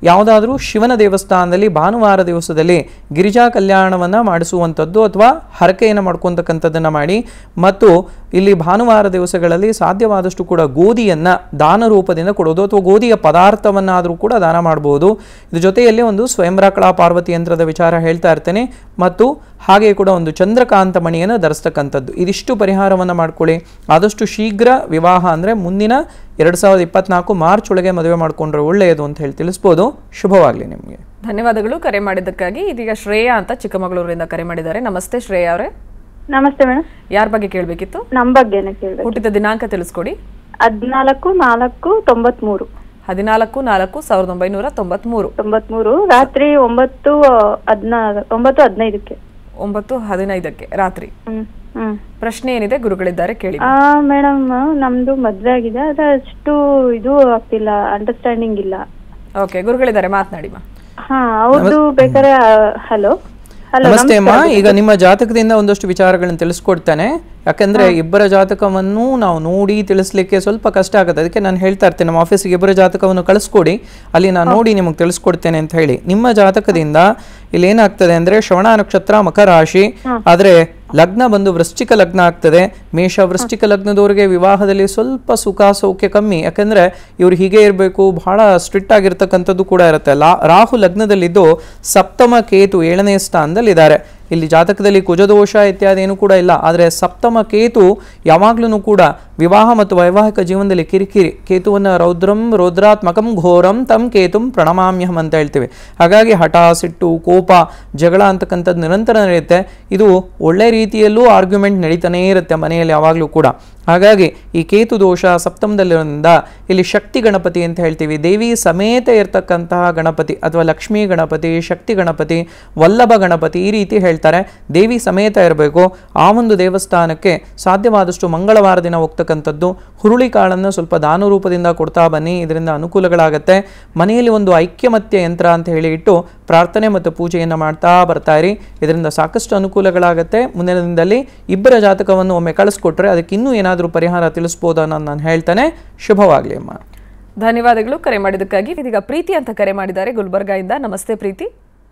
B: ಯಾವುದಾದ್ರೂ ಶಿವನ ದೇವಸ್ಥಾನದಲ್ಲಿ ಭಾನುವಾರ ದಿವಸದಲ್ಲಿ ಗಿರಿಜಾ ಕಲ್ಯಾಣವನ್ನು ಮಾಡಿಸುವಂಥದ್ದು ಅಥವಾ ಹರಕೆಯನ್ನು ಮಾಡ್ಕೊತಕ್ಕಂಥದ್ದನ್ನು ಮಾಡಿ ಮತ್ತು ಇಲ್ಲಿ ಭಾನುವಾರ ದಿವಸಗಳಲ್ಲಿ ಸಾಧ್ಯವಾದಷ್ಟು ಕೂಡ ಗೋಧಿಯನ್ನು ದಾನ ರೂಪದಿಂದ ಕೊಡೋದು ಅಥವಾ ಗೋಧಿಯ ಪದಾರ್ಥವನ್ನಾದರೂ ಕೂಡ ದಾನ ಮಾಡ್ಬೋದು ಇದ್ರ ಜೊತೆಯಲ್ಲಿ ಒಂದು ಸ್ವಯಂರಾಕಳ ಪಾರ್ವತಿ ಯಂತ್ರದ ವಿಚಾರ ಹೇಳ್ತಾ ಇರ್ತೇನೆ ಮತ್ತು ಹಾಗೆ ಕೂಡ ಒಂದು ಚಂದ್ರಕಾಂತ ಮಣಿಯನ್ನು ಧರಿಸ್ತಕ್ಕಂಥದ್ದು ಇದಿಷ್ಟು ಪರಿಹಾರವನ್ನು ಮಾಡ್ಕೊಳ್ಳಿ ಆದಷ್ಟು ಶೀಘ್ರ ವಿವಾಹ ಅಂದರೆ ಮುಂದಿನ ಎರಡು ಸಾವಿರದ ಇಪ್ಪತ್ನಾಲ್ಕು ಮಾರ್ಚ್ ಒಳಗೆ ಮದುವೆ ಮಾಡಿಕೊಂಡ್ರೆ ಒಳ್ಳೆಯದು ಅಂತ ಹೇಳಿ ತಿಳಿಸ್ಬೋದು ಶುಭವಾಗಲಿ ನಿಮಗೆ
A: ಧನ್ಯವಾದಗಳು ಕರೆ ಮಾಡಿದ್ದಕ್ಕಾಗಿ ಇದೀಗ ಶ್ರೇಯಾ ಅಂತ ಚಿಕ್ಕಮಗಳೂರಿನಿಂದ ಕರೆ ಮಾಡಿದ್ದಾರೆ ನಮಸ್ತೆ ಶ್ರೇಯಾ ಅವರೇ
D: ನಮಸ್ತೆ ಮೇಡಮ್
A: ಯಾರ ಬಗ್ಗೆ ಕೇಳಬೇಕಿತ್ತು
D: ನಮ್ಮ ಬಗ್ಗೆನೇ ಕೇಳ್ಬೇಕು
A: ಹುಟ್ಟಿದ ದಿನಾಂಕ ತಿಳಿಸ್ಕೊಡಿ
D: ಹದಿನಾಲ್ಕು ನಾಲ್ಕು ತೊಂಬತ್ಮೂರು
A: ಹದಿನಾಲ್ಕು ನಾಲ್ಕು ಸಾವಿರದ ಒಂಬೈನೂರ ತೊಂಬತ್ಮೂರು
D: ತೊಂಬತ್ಮೂರು ರಾತ್ರಿ ಒಂಬತ್ತು ಹದಿನಾ ಒಂಬತ್ತು ಹದಿನೈದಕ್ಕೆ
A: ಒಂಬತ್ತು ಹದಿನೈದಕ್ಕೆ ರಾತ್ರಿ
D: ಹ್ಮ್ ಹ್ಮ್
A: ಪ್ರಶ್ನೆ ಏನಿದೆ ಗುರುಗಳಿದ್ದಾರೆ ಕೇಳಿ
D: ಆ ಮೇಡಮ್ ನಮ್ದು ಮದ್ವೆ ಆಗಿದೆ ಅದು ಅಷ್ಟು ಇದು ಆಗ್ತಿಲ್ಲ ಅಂಡರ್ಸ್ಟ್ಯಾಂಡಿಂಗ್ ಇಲ್ಲ
A: ಓಕೆ ಗುರುಗಳಿದ್ದಾರೆ ಮಾತನಾಡಿ ಮಾ
D: ಹಾ ಅವ್ರದ್ದು ಬೇಕಾದ್ರೆ ಹಲೋ ಹಲೋ
B: ನಮಸ್ತೆ ಅಮ್ಮ ಈಗ ನಿಮ್ಮ ಜಾತಕದಿಂದ ಒಂದಷ್ಟು ವಿಚಾರಗಳನ್ನು ತಿಳಿಸ್ಕೊಡ್ತೇನೆ ಯಾಕಂದ್ರೆ ಇಬ್ಬರ ಜಾತಕವನ್ನು ನಾವು ನೋಡಿ ತಿಳಿಸ್ಲಿಕ್ಕೆ ಸ್ವಲ್ಪ ಕಷ್ಟ ಆಗುತ್ತೆ ಅದಕ್ಕೆ ನಾನು ಹೇಳ್ತಾ ಇರ್ತೇನೆ ನಮ್ಮ ಆಫೀಸಿಗೆ ಇಬ್ಬರ ಜಾತಕವನ್ನು ಕಳಿಸ್ಕೊಡಿ ಅಲ್ಲಿ ನಾನು ನೋಡಿ ನಿಮಗೆ ತಿಳಿಸ್ಕೊಡ್ತೇನೆ ಅಂತ ಹೇಳಿ ನಿಮ್ಮ ಜಾತಕದಿಂದ ಇಲ್ಲಿ ಏನಾಗ್ತದೆ ಅಂದ್ರೆ ಶ್ರವಣ ನಕ್ಷತ್ರ ಮಕರ ರಾಶಿ ಆದ್ರೆ ಲಗ್ನ ಬಂದು ವೃಶ್ಚಿಕ ಲಗ್ನ ಆಗ್ತದೆ ಮೇಷ ವೃಶ್ಚಿಕ ಲಗ್ನದವರಿಗೆ ವಿವಾಹದಲ್ಲಿ ಸ್ವಲ್ಪ ಸುಖ ಸೌಖ್ಯ ಕಮ್ಮಿ ಯಾಕಂದ್ರೆ ಇವ್ರು ಹೀಗೆ ಇರಬೇಕು ಬಹಳ ಸ್ಟ್ರಿಕ್ಟ್ ಆಗಿರ್ತಕ್ಕಂಥದ್ದು ಕೂಡ ಇರುತ್ತೆ ಲಾ ರಾಹು ಲಗ್ನದಲ್ಲಿದ್ದು ಸಪ್ತಮ ಕೇತು ಏಳನೇ ಸ್ಥಾನದಲ್ಲಿ ಇದ್ದಾರೆ ಇಲ್ಲಿ ಜಾತಕದಲ್ಲಿ ಕುಜದೋಷ ಇತ್ಯಾದಿ ಏನು ಕೂಡ ಇಲ್ಲ ಆದರೆ ಸಪ್ತಮ ಕೇತು ಯಾವಾಗ್ಲೂ ಕೂಡ ವಿವಾಹ ಮತ್ತು ವೈವಾಹಿಕ ಜೀವನದಲ್ಲಿ ಕಿರಿಕಿರಿ ಕೇತುವನ್ನು ರೌದ್ರಂ ರೌದ್ರಾತ್ಮಕಂ ಘೋರಂ ತಮ್ ಕೇತುಂ ಪ್ರಣಮಾಮ್ಯಹಂ ಅಂತ ಹೇಳ್ತೀವಿ ಹಾಗಾಗಿ ಹಠ ಸಿಟ್ಟು ಕೋಪ ಜಗಳ ಅಂತಕ್ಕಂಥದ್ದು ನಿರಂತರ ನಡೆಯುತ್ತೆ ಇದು ಒಳ್ಳೆ ರೀತಿಯಲ್ಲೂ ಆರ್ಗ್ಯುಮೆಂಟ್ ನಡೀತಾನೇ ಇರುತ್ತೆ ಮನೆಯಲ್ಲಿ ಯಾವಾಗಲೂ ಕೂಡ ಹಾಗಾಗಿ ಈ ಕೇತು ದೋಷ ಸಪ್ತಮದಲ್ಲಿರೋದ್ರಿಂದ ಇಲ್ಲಿ ಶಕ್ತಿ ಗಣಪತಿ ಅಂತ ಹೇಳ್ತೀವಿ ದೇವಿ ಸಮೇತ ಇರತಕ್ಕಂತಹ ಗಣಪತಿ ಅಥವಾ ಲಕ್ಷ್ಮೀ ಗಣಪತಿ ಶಕ್ತಿ ಗಣಪತಿ ವಲ್ಲಭ ಗಣಪತಿ ಈ ರೀತಿ ಹೇಳ್ತಾರೆ ದೇವಿ ಸಮೇತ ಇರಬೇಕು ಆ ಒಂದು ದೇವಸ್ಥಾನಕ್ಕೆ ಸಾಧ್ಯವಾದಷ್ಟು ಮಂಗಳವಾರ ದಿನ ಹೋಗ್ತಕ್ಕಂಥದ್ದು ಹುರುಳಿ ಕಾಳನ್ನು ಸ್ವಲ್ಪ ದಾನ ರೂಪದಿಂದ ಕೊಡ್ತಾ ಬನ್ನಿ ಇದರಿಂದ ಅನುಕೂಲಗಳಾಗತ್ತೆ ಮನೆಯಲ್ಲಿ ಒಂದು ಐಕ್ಯಮತ್ಯ ಯಂತ್ರ ಅಂತ ಹೇಳಿ ಇಟ್ಟು ಪ್ರಾರ್ಥನೆ ಮತ್ತು ಪೂಜೆಯನ್ನು ಮಾಡ್ತಾ ಬರ್ತಾ ಇರಿ ಇದರಿಂದ ಸಾಕಷ್ಟು ಅನುಕೂಲಗಳಾಗತ್ತೆ ಮುಂದಿನ ದಿನದಲ್ಲಿ ಇಬ್ಬರ ಜಾತಕವನ್ನು ಒಮ್ಮೆ ಕಳಿಸ್ಕೊಟ್ರೆ ಅದಕ್ಕೆ ಇನ್ನೂ ಏನಾದರೂ ಪರಿಹಾರ ತಿಳಿಸ್ಬೋದಾ ಅನ್ನೋದು ನಾನು ಹೇಳ್ತೇನೆ ಶುಭವಾಗಲಿ ಅಮ್ಮ
A: ಧನ್ಯವಾದಗಳು ಕರೆ ಮಾಡಿದ್ದಕ್ಕಾಗಿ ಇದೀಗ ಪ್ರೀತಿ ಅಂತ ಕರೆ ಮಾಡಿದ್ದಾರೆ ಗುಲ್ಬರ್ಗಾಯಿಂದ ನಮಸ್ತೆ ಪ್ರೀತಿ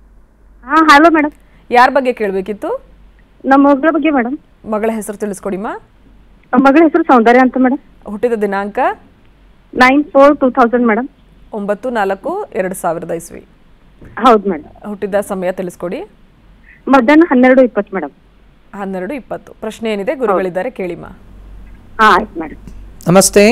D: ಹಾ ಹಲೋ ಮೇಡಮ್
A: ಯಾರ ಬಗ್ಗೆ ಕೇಳಬೇಕಿತ್ತು
D: ನಮ್ಮ ಮಗಳ ಬಗ್ಗೆ ಮೇಡಮ್
A: ಮಗಳ ಹೆಸರು ತಿಳಿಸ್ಕೊಡಿಮ್ಮ
D: ನಮ್ಮ ಮಗಳ ಹೆಸರು ಸೌಂದರ್ಯ ಅಂತ ಮೇಡಮ್
A: ಹುಟ್ಟಿದ ದಿನಾಂಕ
D: nine four two thousand madam
A: ಒಂಬತ್ತು ನಾಲ್ಕು ಎರಡು ಸಾವಿರದ ಇಸ್ವಿ
D: ಹೌದು ಮೇಡಮ್
A: ಹುಟ್ಟಿದ ಸಮಯ ತಿಳಿಸ್ಕೊಡಿ
D: ಮಧ್ಯಾಹ್ನ ಹನ್ನೆರಡು ಇಪ್ಪತ್ತು ಮೇಡಮ್
A: ಹನ್ನೆರಡು ಇಪ್ಪತ್ತು ಪ್ರಶ್ನೆ ಏನಿದೆ ಗುರುಗಳಿದ್ದಾರೆ ಕೇಳಿಮ್ಮ
D: ಹಾ ಆಯ್ತು ಮೇಡಮ್
B: ನಮಸ್ತೆ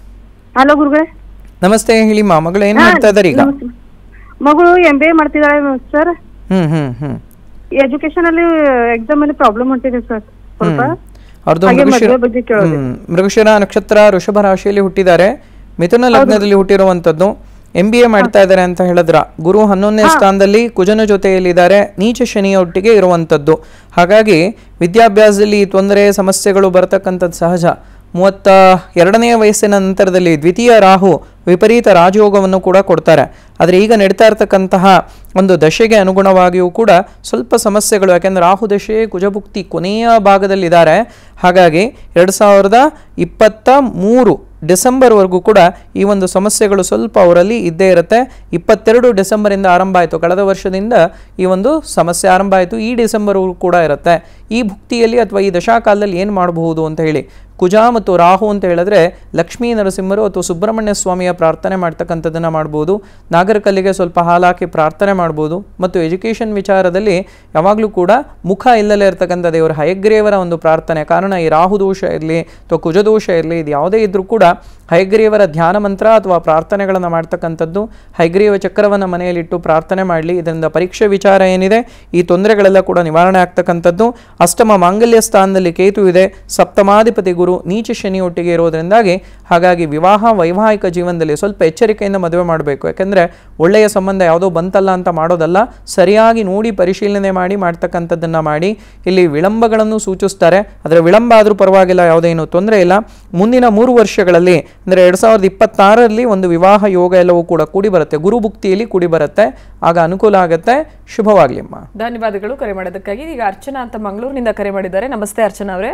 D: ಹಲೋ ಗುರುಗಳೇ
B: ನಮಸ್ತೆ ಹೇಳಿಮ್ಮ ಮಗಳು ಏನು ಮಾಡ್ತಾ ಇದ್ದಾರೆ ಈಗ
D: ನಮಸ್ತೆ. ಮಗಳು ಎಂ ಬಿ ಎ ಮಾಡ್ತಿದ್ದಾಳೆ ಸರ್
B: ಹ್ಮ್ ಹ್ಮ್ ಹ್ಮ್
D: ಎಜುಕೇಶನ್ ಅಲ್ಲಿ ಎಕ್ಸಾಮ್ ಅಲ್ಲಿ ಪ್ರಾಬ್ಲಮ್ ಹೊಂಟಿದೆ ಸರ್ ಸ್ವಲ್ಪ
B: ಅವ್ರದ್ದು
D: ಹಾಗೆ
B: ಮೃಗಶಿರ
D: ಮದುವೆ ಬಗ್ಗೆ ಕೇಳೋದು
B: ಹ್ಮ್. ಮೃಗಶಿರ ನಕ್ಷತ್ರ ವೃಷಭ ರಾಶಿಯಲ್ಲಿ ಹುಟ್ಟಿದ್ದಾರೆ ಮಿಥುನ ಲಗ್ನದಲ್ಲಿ ಹುಟ್ಟಿರುವಂತದ್ದು ಎಂ ಬಿ ಎ ಮಾಡ್ತಾ ಇದ್ದಾರೆ ಅಂತ ಹೇಳಿದ್ರ ಗುರು ಹನ್ನೊಂದನೇ ಸ್ಥಾನದಲ್ಲಿ ಕುಜನ ಜೊತೆಯಲ್ಲಿದ್ದಾರೆ ನೀಚ ಶನಿಯೊಟ್ಟಿಗೆ ಇರುವಂತದ್ದು ಹಾಗಾಗಿ ವಿದ್ಯಾಭ್ಯಾಸದಲ್ಲಿ ತೊಂದರೆ ಸಮಸ್ಯೆಗಳು ಬರತಕ್ಕಂಥದ್ದು ಸಹಜ ಮೂವತ್ತ ಎರಡನೆಯ ವಯಸ್ಸಿನ ನಂತರದಲ್ಲಿ ದ್ವಿತೀಯ ರಾಹು ವಿಪರೀತ ರಾಜಯೋಗವನ್ನು ಕೂಡ ಕೊಡ್ತಾರೆ ಆದರೆ ಈಗ ನಡೀತಾ ಇರತಕ್ಕಂತಹ ಒಂದು ದಶೆಗೆ ಅನುಗುಣವಾಗಿಯೂ ಕೂಡ ಸ್ವಲ್ಪ ಸಮಸ್ಯೆಗಳು ಯಾಕೆಂದ್ರೆ ರಾಹು ದಶೆ ಕುಜಭುಕ್ತಿ ಕೊನೆಯ ಭಾಗದಲ್ಲಿದ್ದಾರೆ ಹಾಗಾಗಿ ಎರಡು ಸಾವಿರದ ಇಪ್ಪತ್ತ ಮೂರು ಡಿಸೆಂಬರ್ವರೆಗೂ ಕೂಡ ಈ ಒಂದು ಸಮಸ್ಯೆಗಳು ಸ್ವಲ್ಪ ಅವರಲ್ಲಿ ಇದ್ದೇ ಇರುತ್ತೆ ಇಪ್ಪತ್ತೆರಡು ಡಿಸೆಂಬರಿಂದ ಆರಂಭ ಆಯಿತು ಕಳೆದ ವರ್ಷದಿಂದ ಈ ಒಂದು ಸಮಸ್ಯೆ ಆರಂಭ ಆಯಿತು ಈ ಡಿಸೆಂಬರ್ವರೆಗೂ ಕೂಡ ಇರುತ್ತೆ ಈ ಭುಕ್ತಿಯಲ್ಲಿ ಅಥವಾ ಈ ದಶಾಕಾಲದಲ್ಲಿ ಏನು ಮಾಡಬಹುದು ಅಂತ ಹೇಳಿ ಕುಜ ಮತ್ತು ರಾಹು ಅಂತ ಹೇಳಿದ್ರೆ ಲಕ್ಷ್ಮೀ ನರಸಿಂಹರು ಅಥವಾ ಸುಬ್ರಹ್ಮಣ್ಯ ಸ್ವಾಮಿಯ ಪ್ರಾರ್ಥನೆ ಮಾಡ್ತಕ್ಕಂಥದ್ದನ್ನು ಮಾಡ್ಬೋದು ನಾಗರಕಲ್ಲಿಗೆ ಸ್ವಲ್ಪ ಹಾಲಾಕಿ ಪ್ರಾರ್ಥನೆ ಮಾಡ್ಬೋದು ಮತ್ತು ಎಜುಕೇಷನ್ ವಿಚಾರದಲ್ಲಿ ಯಾವಾಗಲೂ ಕೂಡ ಮುಖ ಇಲ್ಲಲೇ ಇರತಕ್ಕಂಥ ದೇವರ ಹಯಗ್ರೀವರ ಒಂದು ಪ್ರಾರ್ಥನೆ ಕಾರಣ ಈ ರಾಹು ದೋಷ ಇರಲಿ ಅಥವಾ ಕುಜದೋಷ ಇರಲಿ ಇದು ಯಾವುದೇ ಇದ್ರೂ ಕೂಡ ಹಯಗ್ರೀವರ ಧ್ಯಾನ ಮಂತ್ರ ಅಥವಾ ಪ್ರಾರ್ಥನೆಗಳನ್ನು ಮಾಡ್ತಕ್ಕಂಥದ್ದು ಹಯಗ್ರೀವ ಚಕ್ರವನ್ನು ಮನೆಯಲ್ಲಿಟ್ಟು ಪ್ರಾರ್ಥನೆ ಮಾಡಲಿ ಇದರಿಂದ ಪರೀಕ್ಷೆ ವಿಚಾರ ಏನಿದೆ ಈ ತೊಂದರೆಗಳೆಲ್ಲ ಕೂಡ ನಿವಾರಣೆ ಆಗ್ತಕ್ಕಂಥದ್ದು ಅಷ್ಟಮ ಮಾಂಗಲ್ಯ ಸ್ಥಾನದಲ್ಲಿ ಕೇತು ಇದೆ ಸಪ್ತಮಾಧಿಪತಿ ಗುರು ನೀಚ ಶನಿ ಒಟ್ಟಿಗೆ ಇರೋದ್ರಿಂದಾಗಿ ಹಾಗಾಗಿ ವಿವಾಹ ವೈವಾಹಿಕ ಜೀವನದಲ್ಲಿ ಸ್ವಲ್ಪ ಎಚ್ಚರಿಕೆಯಿಂದ ಮದುವೆ ಮಾಡಬೇಕು ಯಾಕೆಂದರೆ ಒಳ್ಳೆಯ ಸಂಬಂಧ ಯಾವುದೋ ಬಂತಲ್ಲ ಅಂತ ಮಾಡೋದಲ್ಲ ಸರಿಯಾಗಿ ನೋಡಿ ಪರಿಶೀಲನೆ ಮಾಡಿ ಮಾಡ್ತಕ್ಕಂಥದ್ದನ್ನು ಮಾಡಿ ಇಲ್ಲಿ ವಿಳಂಬಗಳನ್ನು ಸೂಚಿಸ್ತಾರೆ ಆದರೆ ವಿಳಂಬ ಆದರೂ ಪರವಾಗಿಲ್ಲ ಯಾವುದೇನು ತೊಂದರೆ ಇಲ್ಲ ಮುಂದಿನ ಮೂರು ವರ್ಷಗಳಲ್ಲಿ ಅಂದರೆ ಎರಡು ಸಾವಿರದ ಇಪ್ಪತ್ತಾರರಲ್ಲಿ ಒಂದು ವಿವಾಹ ಯೋಗ ಎಲ್ಲವೂ ಕೂಡ ಕೂಡಿ ಬರುತ್ತೆ ಗುರು ಭುಕ್ತಿಯಲ್ಲಿ ಕೂಡಿ ಬರುತ್ತೆ ಆಗ ಅನುಕೂಲ ಆಗುತ್ತೆ ಶುಭವಾಗಲಿ ಅಮ್ಮ
A: ಧನ್ಯವಾದಗಳು ಕರೆ ಮಾಡೋದಕ್ಕಾಗಿ ಈಗ ಅರ್ಚನಾ ಅಂತ ಮಂಗಳೂರಿನಿಂದ ಕರೆ ಮಾಡಿದ್ದಾರೆ ನಮಸ್ತೆ ಅರ್ಚನಾ ಅವರೇ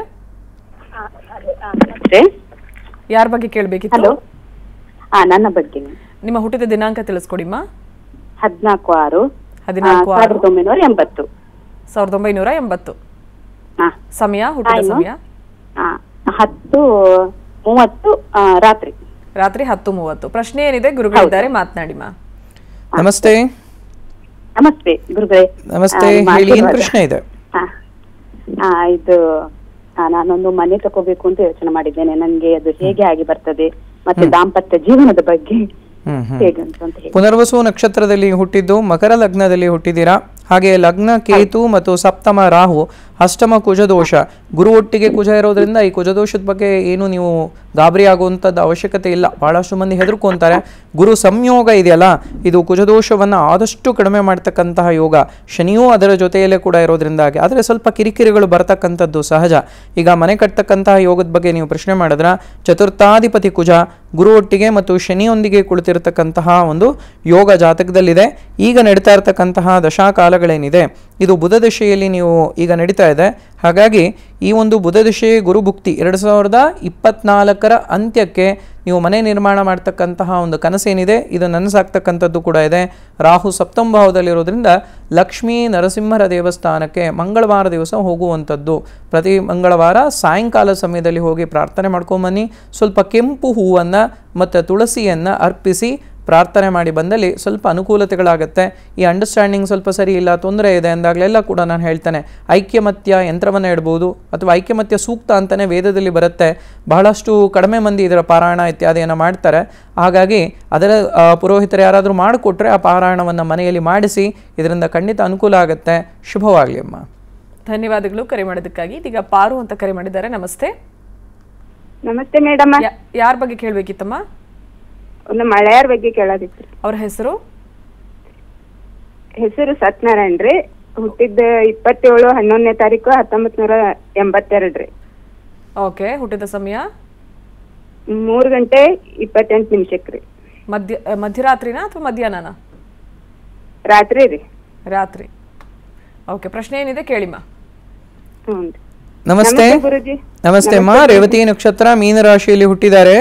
D: ನಮಸ್ತೆ
A: ಯಾರ ಬಗ್ಗೆ ಕೇಳಬೇಕಿತ್ತು
D: ಹಲೋ ಹಾ ನನ್ನ ಬಗ್ಗೆ
A: ನಿಮ್ಮ ಹುಟ್ಟಿದ ದಿನಾಂಕ ತಿಳಿಸ್ಕೊಡಿಮ್ಮ
D: ಹದಿನಾಲ್ಕು ಆರು
A: ಹದಿನಾಲ್ಕು
D: ಆ,
A: ಆರು
D: ಸಾವಿರದ ಒಂಬೈನೂರ ಎಂಬತ್ತು
A: ಸಾವಿರದ ಒಂಬೈನೂರ ಎಂಬತ್ತು
D: ಹಾ
A: ಸಮಯ ಹುಟ್ಟಿದ
D: Time?
A: ಸಮಯ
D: ಆ, ಹತ್ತು ಮೂವತ್ತು ಆ, ರಾತ್ರಿ
A: ರಾತ್ರಿ ಹತ್ತು ಮೂವತ್ತು ಪ್ರಶ್ನೆ ಏನಿದೆ ಗುರುಗಳಿದ್ದಾರೆ ಮಾತನಾಡಿ ಮಾ
B: ನಮಸ್ತೆ
D: ನಮಸ್ತೆ ಗುರುಗಳೇ
B: ನಮಸ್ತೆ
D: ಆ, ನಿಮ್ಮ
B: ಹೇಳಿ ಏನು
D: ಆಶೀರ್ವಾದ.
B: ಪ್ರಶ್ನೆ ಇದೆ
D: ಹಾ. ಆ, ಇದು ಆ, ನಾನೊಂದು ಮನೆ ತಗೋಬೇಕು ಅಂತ ಯೋಚನೆ ಮಾಡಿದ್ದೇನೆ ನನ್ಗೆ ಅದು ಹೇಗೆ ಆಗಿ ಬರ್ತದೆ ಮತ್ತೆ ದಾಂಪತ್ಯ ಜೀವನದ ಬಗ್ಗೆ
B: ಹ್ಮ್ ಹ್ಮ್
D: ಹೇಗಂತ ಅಂತ ಹೇಳಿ
B: ಪುನರ್ವಸು ನಕ್ಷತ್ರದಲ್ಲಿ ಹುಟ್ಟಿದ್ದು ಮಕರ ಲಗ್ನದಲ್ಲಿ ಹುಟ್ಟಿದ್ದೀರಾ ಹಾಗೆ ಲಗ್ನ ಕೇತು ಮತ್ತು ಸಪ್ತಮ ರಾಹು ಅಷ್ಟಮ ಕುಜದೋಷ ಗುರು ಒಟ್ಟಿಗೆ ಕುಜ ಇರೋದ್ರಿಂದ ಈ ಕುಜದೋಷದ ಬಗ್ಗೆ ಏನು ನೀವು ಗಾಬರಿ ಆಗುವಂಥದ್ದು ಅವಶ್ಯಕತೆ ಇಲ್ಲ ಬಹಳಷ್ಟು ಮಂದಿ ಹೆದರ್ಕೊಂತಾರೆ ಗುರು ಸಂಯೋಗ ಇದೆಯಲ್ಲ ಇದು ಕುಜದೋಷವನ್ನು ಆದಷ್ಟು ಕಡಿಮೆ ಮಾಡ್ತಕ್ಕಂತಹ ಯೋಗ ಶನಿಯೂ ಅದರ ಜೊತೆಯಲ್ಲೇ ಕೂಡ ಇರೋದ್ರಿಂದಾಗಿ ಆದರೆ ಸ್ವಲ್ಪ ಕಿರಿಕಿರಿಗಳು ಬರ್ತಕ್ಕಂಥದ್ದು ಸಹಜ ಈಗ ಮನೆ ಕಟ್ತಕ್ಕಂತಹ ಯೋಗದ ಬಗ್ಗೆ ನೀವು ಪ್ರಶ್ನೆ ಮಾಡಿದ್ರ ಚತುರ್ಥಾಧಿಪತಿ ಕುಜ ಗುರು ಒಟ್ಟಿಗೆ ಮತ್ತು ಶನಿಯೊಂದಿಗೆ ಕುಳಿತಿರತಕ್ಕಂತಹ ಒಂದು ಯೋಗ ಜಾತಕದಲ್ಲಿದೆ ಈಗ ನಡೀತಾ ಇರತಕ್ಕಂತಹ ದಶಾಕಾಲಗಳೇನಿದೆ ಇದು ಬುಧ ದಶೆಯಲ್ಲಿ ನೀವು ಈಗ ನಡೀತಾ ಇದೆ ಹಾಗಾಗಿ ಈ ಒಂದು ಬುಧ ದಶೆ ಗುರುಭುಕ್ತಿ ಎರಡು ಸಾವಿರದ ಇಪ್ಪತ್ನಾಲ್ಕರ ಅಂತ್ಯಕ್ಕೆ ನೀವು ಮನೆ ನಿರ್ಮಾಣ ಮಾಡ್ತಕ್ಕಂತಹ ಒಂದು ಕನಸೇನಿದೆ ಇದು ನನಸಾಗ್ತಕ್ಕಂಥದ್ದು ಕೂಡ ಇದೆ ರಾಹು ಸಪ್ತಮ ಭಾವದಲ್ಲಿರೋದ್ರಿಂದ ಲಕ್ಷ್ಮೀ ನರಸಿಂಹರ ದೇವಸ್ಥಾನಕ್ಕೆ ಮಂಗಳವಾರ ದಿವಸ ಹೋಗುವಂಥದ್ದು ಪ್ರತಿ ಮಂಗಳವಾರ ಸಾಯಂಕಾಲ ಸಮಯದಲ್ಲಿ ಹೋಗಿ ಪ್ರಾರ್ಥನೆ ಮಾಡ್ಕೊಂಬನ್ನಿ ಸ್ವಲ್ಪ ಕೆಂಪು ಹೂವನ್ನು ಮತ್ತು ತುಳಸಿಯನ್ನು ಅರ್ಪಿಸಿ ಪ್ರಾರ್ಥನೆ ಮಾಡಿ ಬಂದಲ್ಲಿ ಸ್ವಲ್ಪ ಅನುಕೂಲತೆಗಳಾಗುತ್ತೆ ಈ ಅಂಡರ್ಸ್ಟ್ಯಾಂಡಿಂಗ್ ಸ್ವಲ್ಪ ಸರಿ ಇಲ್ಲ ತೊಂದರೆ ಇದೆ ಅಂದಾಗಲೆಲ್ಲ ಕೂಡ ನಾನು ಹೇಳ್ತೇನೆ ಐಕ್ಯಮತ್ಯ ಯಂತ್ರವನ್ನು ಇಡ್ಬೋದು ಅಥವಾ ಐಕ್ಯಮತ್ಯ ಸೂಕ್ತ ಅಂತಲೇ ವೇದದಲ್ಲಿ ಬರುತ್ತೆ ಬಹಳಷ್ಟು ಕಡಿಮೆ ಮಂದಿ ಇದರ ಪಾರಾಯಣ ಇತ್ಯಾದಿಯನ್ನು ಮಾಡ್ತಾರೆ ಹಾಗಾಗಿ ಅದರ ಆ, ಪುರೋಹಿತರು ಯಾರಾದರೂ ಮಾಡಿಕೊಟ್ರೆ ಆ ಪಾರಾಯಣವನ್ನು ಮನೆಯಲ್ಲಿ ಮಾಡಿಸಿ ಇದರಿಂದ ಖಂಡಿತ ಅನುಕೂಲ ಆಗುತ್ತೆ ಶುಭವಾಗಲಿ ಅಮ್ಮ
A: ಧನ್ಯವಾದಗಳು ಕರೆ ಮಾಡೋದಕ್ಕಾಗಿ ಇದೀಗ ಪಾರು ಅಂತ ಕರೆ ಮಾಡಿದ್ದಾರೆ ನಮಸ್ತೆ
D: ನಮಸ್ತೆ ಮೇಡಮ್
A: ಯಾ- ಯಾರ ಬಗ್ಗೆ ಕೇಳಬೇಕಿತ್ತಮ್ಮ
D: ಒಂದು ಮಳೆಯರ ಬಗ್ಗೆ ಕೇಳೋದಿತ್ತು
A: ಅವ್ರ ಹೆಸರು
D: ಹೆಸರು ಸತ್ಯನಾರಾಯಣ್ ರೀ ಹುಟ್ಟಿದ ಇಪ್ಪತ್ತೇಳು ಹನ್ನೊಂದನೇ ತಾರೀಕು ಹತ್ತೊಂಬತ್ ನೂರ ಎಂಬತ್ತೆರಡು ರೀ
A: ಓಕೆ ಹುಟ್ಟಿದ ಸಮಯ
D: ಮೂರು ಗಂಟೆ ಇಪ್ಪತ್ತೆಂಟು ನಿಮಿಷಕ್ಕೆ ರೀ
A: ಮಧ್ಯ ಅ, ಮಧ್ಯರಾತ್ರಿನಾ ಅಥವಾ ಮಧ್ಯಾಹ್ನನ
D: ರಾತ್ರಿ ರೀ
A: ರಾತ್ರಿ ಓಕೆ ಪ್ರಶ್ನೆ ಏನಿದೆ ಕೇಳಿಮ್ಮ
D: ಹ್ಞೂ ರೀ
B: ನಮಸ್ತೆ
D: ನಮಸ್ತೆ ಗುರೂಜಿ
B: ನಮಸ್ತೆ ಅಮ್ಮ ರೇವತಿ ನಕ್ಷತ್ರ ಮೀನರಾಶಿಯಲ್ಲಿ ಹುಟ್ಟಿದ್ದಾರೆ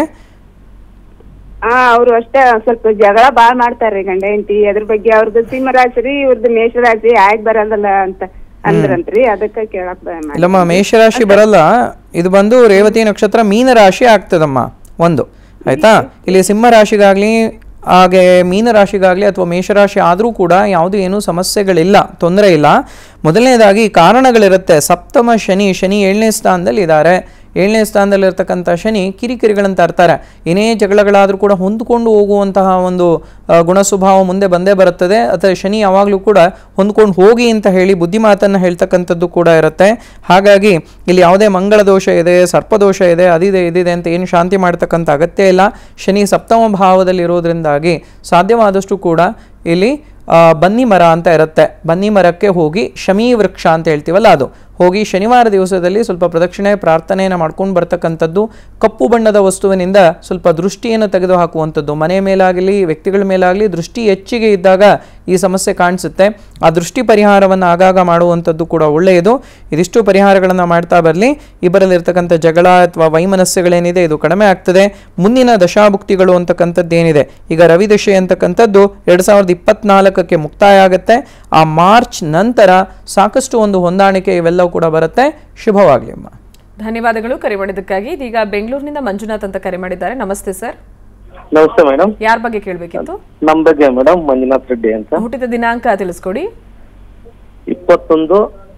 D: ಹಾ ಅವ್ರು ಅಷ್ಟೇ ಸ್ವಲ್ಪ ಜಗಳ ಬಾಳ್ ಮಾಡ್ತಾರ್ರಿ ಗಂಡ ಹೆಂಡತಿ ಅದ್ರ ಬಗ್ಗೆ ಅವ್ರದ್ದು ಸಿಂಹ ರಾಶಿ ರೀ ಇವ್ರದ್ದು ಮೇಷ ರಾಶಿ ಆಯ್ಕ್ ಬರಲ್ಲ ಅಂತ ಅಂದ್ರಂತ್ರಿ ಅದಕ್ಕ ಕೇಳಕ್ ಬ- ಮಾಡಿ
B: ಇಲ್ಲಮ್ಮ ಮೇಷರಾಶಿ ಬರಲ್ಲ ಇದು ಬಂದು ರೇವತಿ ನಕ್ಷತ್ರ ಮೀನರಾಶಿ ಆಗ್ತದಮ್ಮ ಒಂದು ಆಯ್ತಾ ಇಲ್ಲಿ ಸಿಂಹ ರಾಶಿಗಾಗ್ಲಿ ಹಾಗೆ ಮೀನರಾಶಿಗಾಗಲಿ ಅಥವಾ ಮೇಷರಾಶಿ ಆದರೂ ಕೂಡ ಯಾವುದೂ ಏನೂ ಸಮಸ್ಯೆಗಳಿಲ್ಲ ತೊಂದರೆ ಇಲ್ಲ ಮೊದಲನೇದಾಗಿ ಕಾರಣಗಳಿರುತ್ತೆ ಸಪ್ತಮ ಶನಿ ಶನಿ ಏಳನೇ ಸ್ಥಾನದಲ್ಲಿ ಇದ್ದಾರೆ ಏಳನೇ ಸ್ಥಾನದಲ್ಲಿರ್ತಕ್ಕಂಥ ಶನಿ ಕಿರಿಕಿರಿಗಳನ್ನು ತರ್ತಾರೆ ಏನೇ ಜಗಳಗಳಾದರೂ ಕೂಡ ಹೊಂದ್ಕೊಂಡು ಹೋಗುವಂತಹ ಒಂದು ಆ, ಗುಣ ಸ್ವಭಾವ ಮುಂದೆ ಬಂದೇ ಬರುತ್ತದೆ ಅಥವಾ ಶನಿ ಯಾವಾಗಲೂ ಕೂಡ ಹೊಂದ್ಕೊಂಡು ಹೋಗಿ ಅಂತ ಹೇಳಿ ಬುದ್ಧಿಮಾತನ್ನು ಹೇಳ್ತಕ್ಕಂಥದ್ದು ಕೂಡ ಇರುತ್ತೆ ಹಾಗಾಗಿ ಇಲ್ಲಿ ಯಾವುದೇ ಮಂಗಳ ದೋಷ ಇದೆ ಸರ್ಪದೋಷ ಇದೆ ಅದಿದೆ ಇದಿದೆ ಅಂತ ಏನು ಶಾಂತಿ ಮಾಡ್ತಕ್ಕಂಥ ಅಗತ್ಯ ಇಲ್ಲ ಶನಿ ಸಪ್ತಮ ಭಾವದಲ್ಲಿ ಇರೋದ್ರಿಂದಾಗಿ ಸಾಧ್ಯವಾದಷ್ಟು ಕೂಡ ಇಲ್ಲಿ ಆ, ಬನ್ನಿ ಮರ ಅಂತ ಇರುತ್ತೆ ಬನ್ನಿ ಮರಕ್ಕೆ ಹೋಗಿ ಶಮೀ ವೃಕ್ಷ ಅಂತ ಹೇಳ್ತೀವಲ್ಲ ಅದು ಹೋಗಿ ಶನಿವಾರ ದಿವಸದಲ್ಲಿ ಸ್ವಲ್ಪ ಪ್ರದಕ್ಷಿಣೆ ಪ್ರಾರ್ಥನೆಯನ್ನು ಮಾಡ್ಕೊಂಡು ಬರ್ತಕ್ಕಂಥದ್ದು ಕಪ್ಪು ಬಣ್ಣದ ವಸ್ತುವಿನಿಂದ ಸ್ವಲ್ಪ ದೃಷ್ಟಿಯನ್ನು ತೆಗೆದುಹಾಕುವಂಥದ್ದು ಮನೆ ಮೇಲಾಗಲಿ ವ್ಯಕ್ತಿಗಳ ಮೇಲಾಗಲಿ ದೃಷ್ಟಿ ಹೆಚ್ಚಿಗೆ ಇದ್ದಾಗ ಈ ಸಮಸ್ಯೆ ಕಾಣಿಸುತ್ತೆ ಆ ದೃಷ್ಟಿ ಪರಿಹಾರವನ್ನು ಆಗಾಗ ಮಾಡುವಂಥದ್ದು ಕೂಡ ಒಳ್ಳೆಯದು ಇದಿಷ್ಟು ಪರಿಹಾರಗಳನ್ನು ಮಾಡ್ತಾ ಬರಲಿ ಇಬ್ಬರಲ್ಲಿರ್ತಕ್ಕಂಥ ಜಗಳ ಅಥವಾ ವೈಮನಸ್ಸುಗಳೇನಿದೆ ಇದು ಕಡಿಮೆ ಆಗ್ತದೆ ಮುಂದಿನ ದಶಾಭುಕ್ತಿಗಳು ಅಂತಕ್ಕಂಥದ್ದು ಏನಿದೆ ಈಗ ರವಿ ದಶೆ ಅಂತಕ್ಕಂಥದ್ದು ಎರಡು ಸಾವಿರದ ಇಪ್ಪತ್ನಾಲ್ಕಕ್ಕೆ ಮುಕ್ತಾಯ ಆಗುತ್ತೆ ಆ ಮಾರ್ಚ್ ನಂತರ ಸಾಕಷ್ಟು ಒಂದು ಹೊಂದಾಣಿಕೆ ಇವೆಲ್ಲವೂ ಕೂಡ ಬರುತ್ತೆ ಶುಭವಾಗಲಿ ಅಮ್ಮ
A: ಧನ್ಯವಾದಗಳು ಕರೆ ಮಾಡಿದ್ದಕ್ಕಾಗಿ ಇದೀಗ ಬೆಂಗಳೂರಿನಿಂದ ಮಂಜುನಾಥ್ ಅಂತ ಕರೆ ಮಾಡಿದ್ದಾರೆ ನಮಸ್ತೆ ಸರ್
C: ನಮಸ್ತೆ ಮೇಡಮ್
A: ಯಾರ ಬಗ್ಗೆ ಕೇಳಬೇಕಿತ್ತು
C: ನಮ್ಮ ಬಗ್ಗೆ ಮೇಡಮ್ ಮಂಜುನಾಥ್ ರೆಡ್ಡಿ ಅಂತ
A: ಹುಟ್ಟಿದ ದಿನಾಂಕ ತಿಳಿಸ್ಕೊಡಿ
C: ಇಪ್ಪತ್ತೊಂದು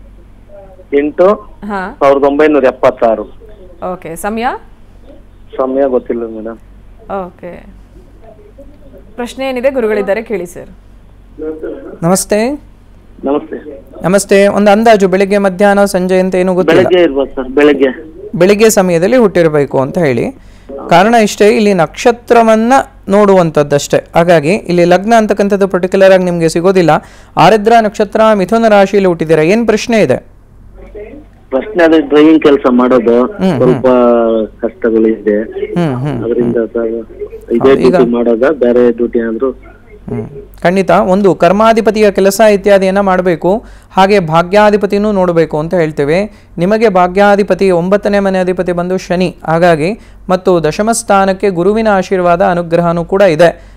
C: ಎಂಟು
A: ಹಾ
C: ಸಾವಿರದ ಒಂಬೈನೂರ ಎಪ್ಪತ್ತಾರು
A: ಓಕೆ ಸಮಯ
C: ಸಮಯ ಗೊತ್ತಿಲ್ಲ ಮೇಡಮ್
A: ಓಕೆ ಪ್ರಶ್ನೆ ಏನಿದೆ ಗುರುಗಳಿದ್ದಾರೆ ಕೇಳಿ ಸರ್
B: ನಮಸ್ತೆ
C: ನಮಸ್ತೆ
B: ನಮಸ್ತೆ ಒಂದು ಅಂದಾಜು ಬೆಳಿಗ್ಗೆ ಮಧ್ಯಾಹ್ನ ಸಂಜೆ ಅಂತ ಏನು ಗೊತ್ತಿಲ್ಲ
C: ಬೆಳಗ್ಗೆ ಇರ್ಬೋದು ಸರ್ ಬೆಳಗ್ಗೆ
B: ಬೆಳಿಗ್ಗೆ ಸಮಯದಲ್ಲಿ ಹುಟ್ಟಿರಬೇಕು ಅಂತ ಹೇಳಿ ಕಾರಣ ಇಷ್ಟೇ ಇಲ್ಲಿ ನಕ್ಷತ್ರವನ್ನ ನೋಡುವಂಥದ್ದಷ್ಟೇ ಹಾಗಾಗಿ ಇಲ್ಲಿ ಲಗ್ನ ಅಂತಕ್ಕಂಥದ್ದು ಪರ್ಟಿಕ್ಯುಲರ್ ಆಗಿ ನಿಮಗೆ ಸಿಗೋದಿಲ್ಲ ಆರಿದ್ರ ನಕ್ಷತ್ರ ಮಿಥುನ ರಾಶಿಯಲ್ಲಿ ಹುಟ್ಟಿದ್ದೀರಾ ಏನು ಪ್ರಶ್ನೆ ಇದೆ
C: ಪ್ರಶ್ನೆ ಅದೇ ಡ್ರೈವಿಂಗ್ ಕೆಲಸ ಮಾಡೋದು
B: ಹ್ಮ್,
C: ಸ್ವಲ್ಪ ಕಷ್ಟಗಳಿದೆ
B: ಹ್ಮ್ ಹ್ಮ್
C: ಅದರಿಂದ ಸರ್ ಇದೇ ಡ್ಯೂಟಿ ಮಾಡೋದ ಬೇರೆ ಡ್ಯೂಟಿ ಆದ್ರೂ
B: ಹ್ಮ್. ಖಂಡಿತ ಒಂದು ಕರ್ಮಾಧಿಪತಿಯ ಕೆಲಸ ಇತ್ಯಾದಿಯನ್ನು ಮಾಡಬೇಕು ಹಾಗೆ ಭಾಗ್ಯಾಧಿಪತಿನೂ ನೋಡಬೇಕು ಅಂತ ಹೇಳ್ತೇವೆ ನಿಮಗೆ ಭಾಗ್ಯಾಧಿಪತಿ ಒಂಬತ್ತನೇ ಮನೆ ಅಧಿಪತಿ ಬಂದು ಶನಿ ಹಾಗಾಗಿ ಮತ್ತು ದಶಮ ಸ್ಥಾನಕ್ಕೆ ಗುರುವಿನ ಆಶೀರ್ವಾದ ಅನುಗ್ರಹನೂ ಕೂಡ ಇದೆ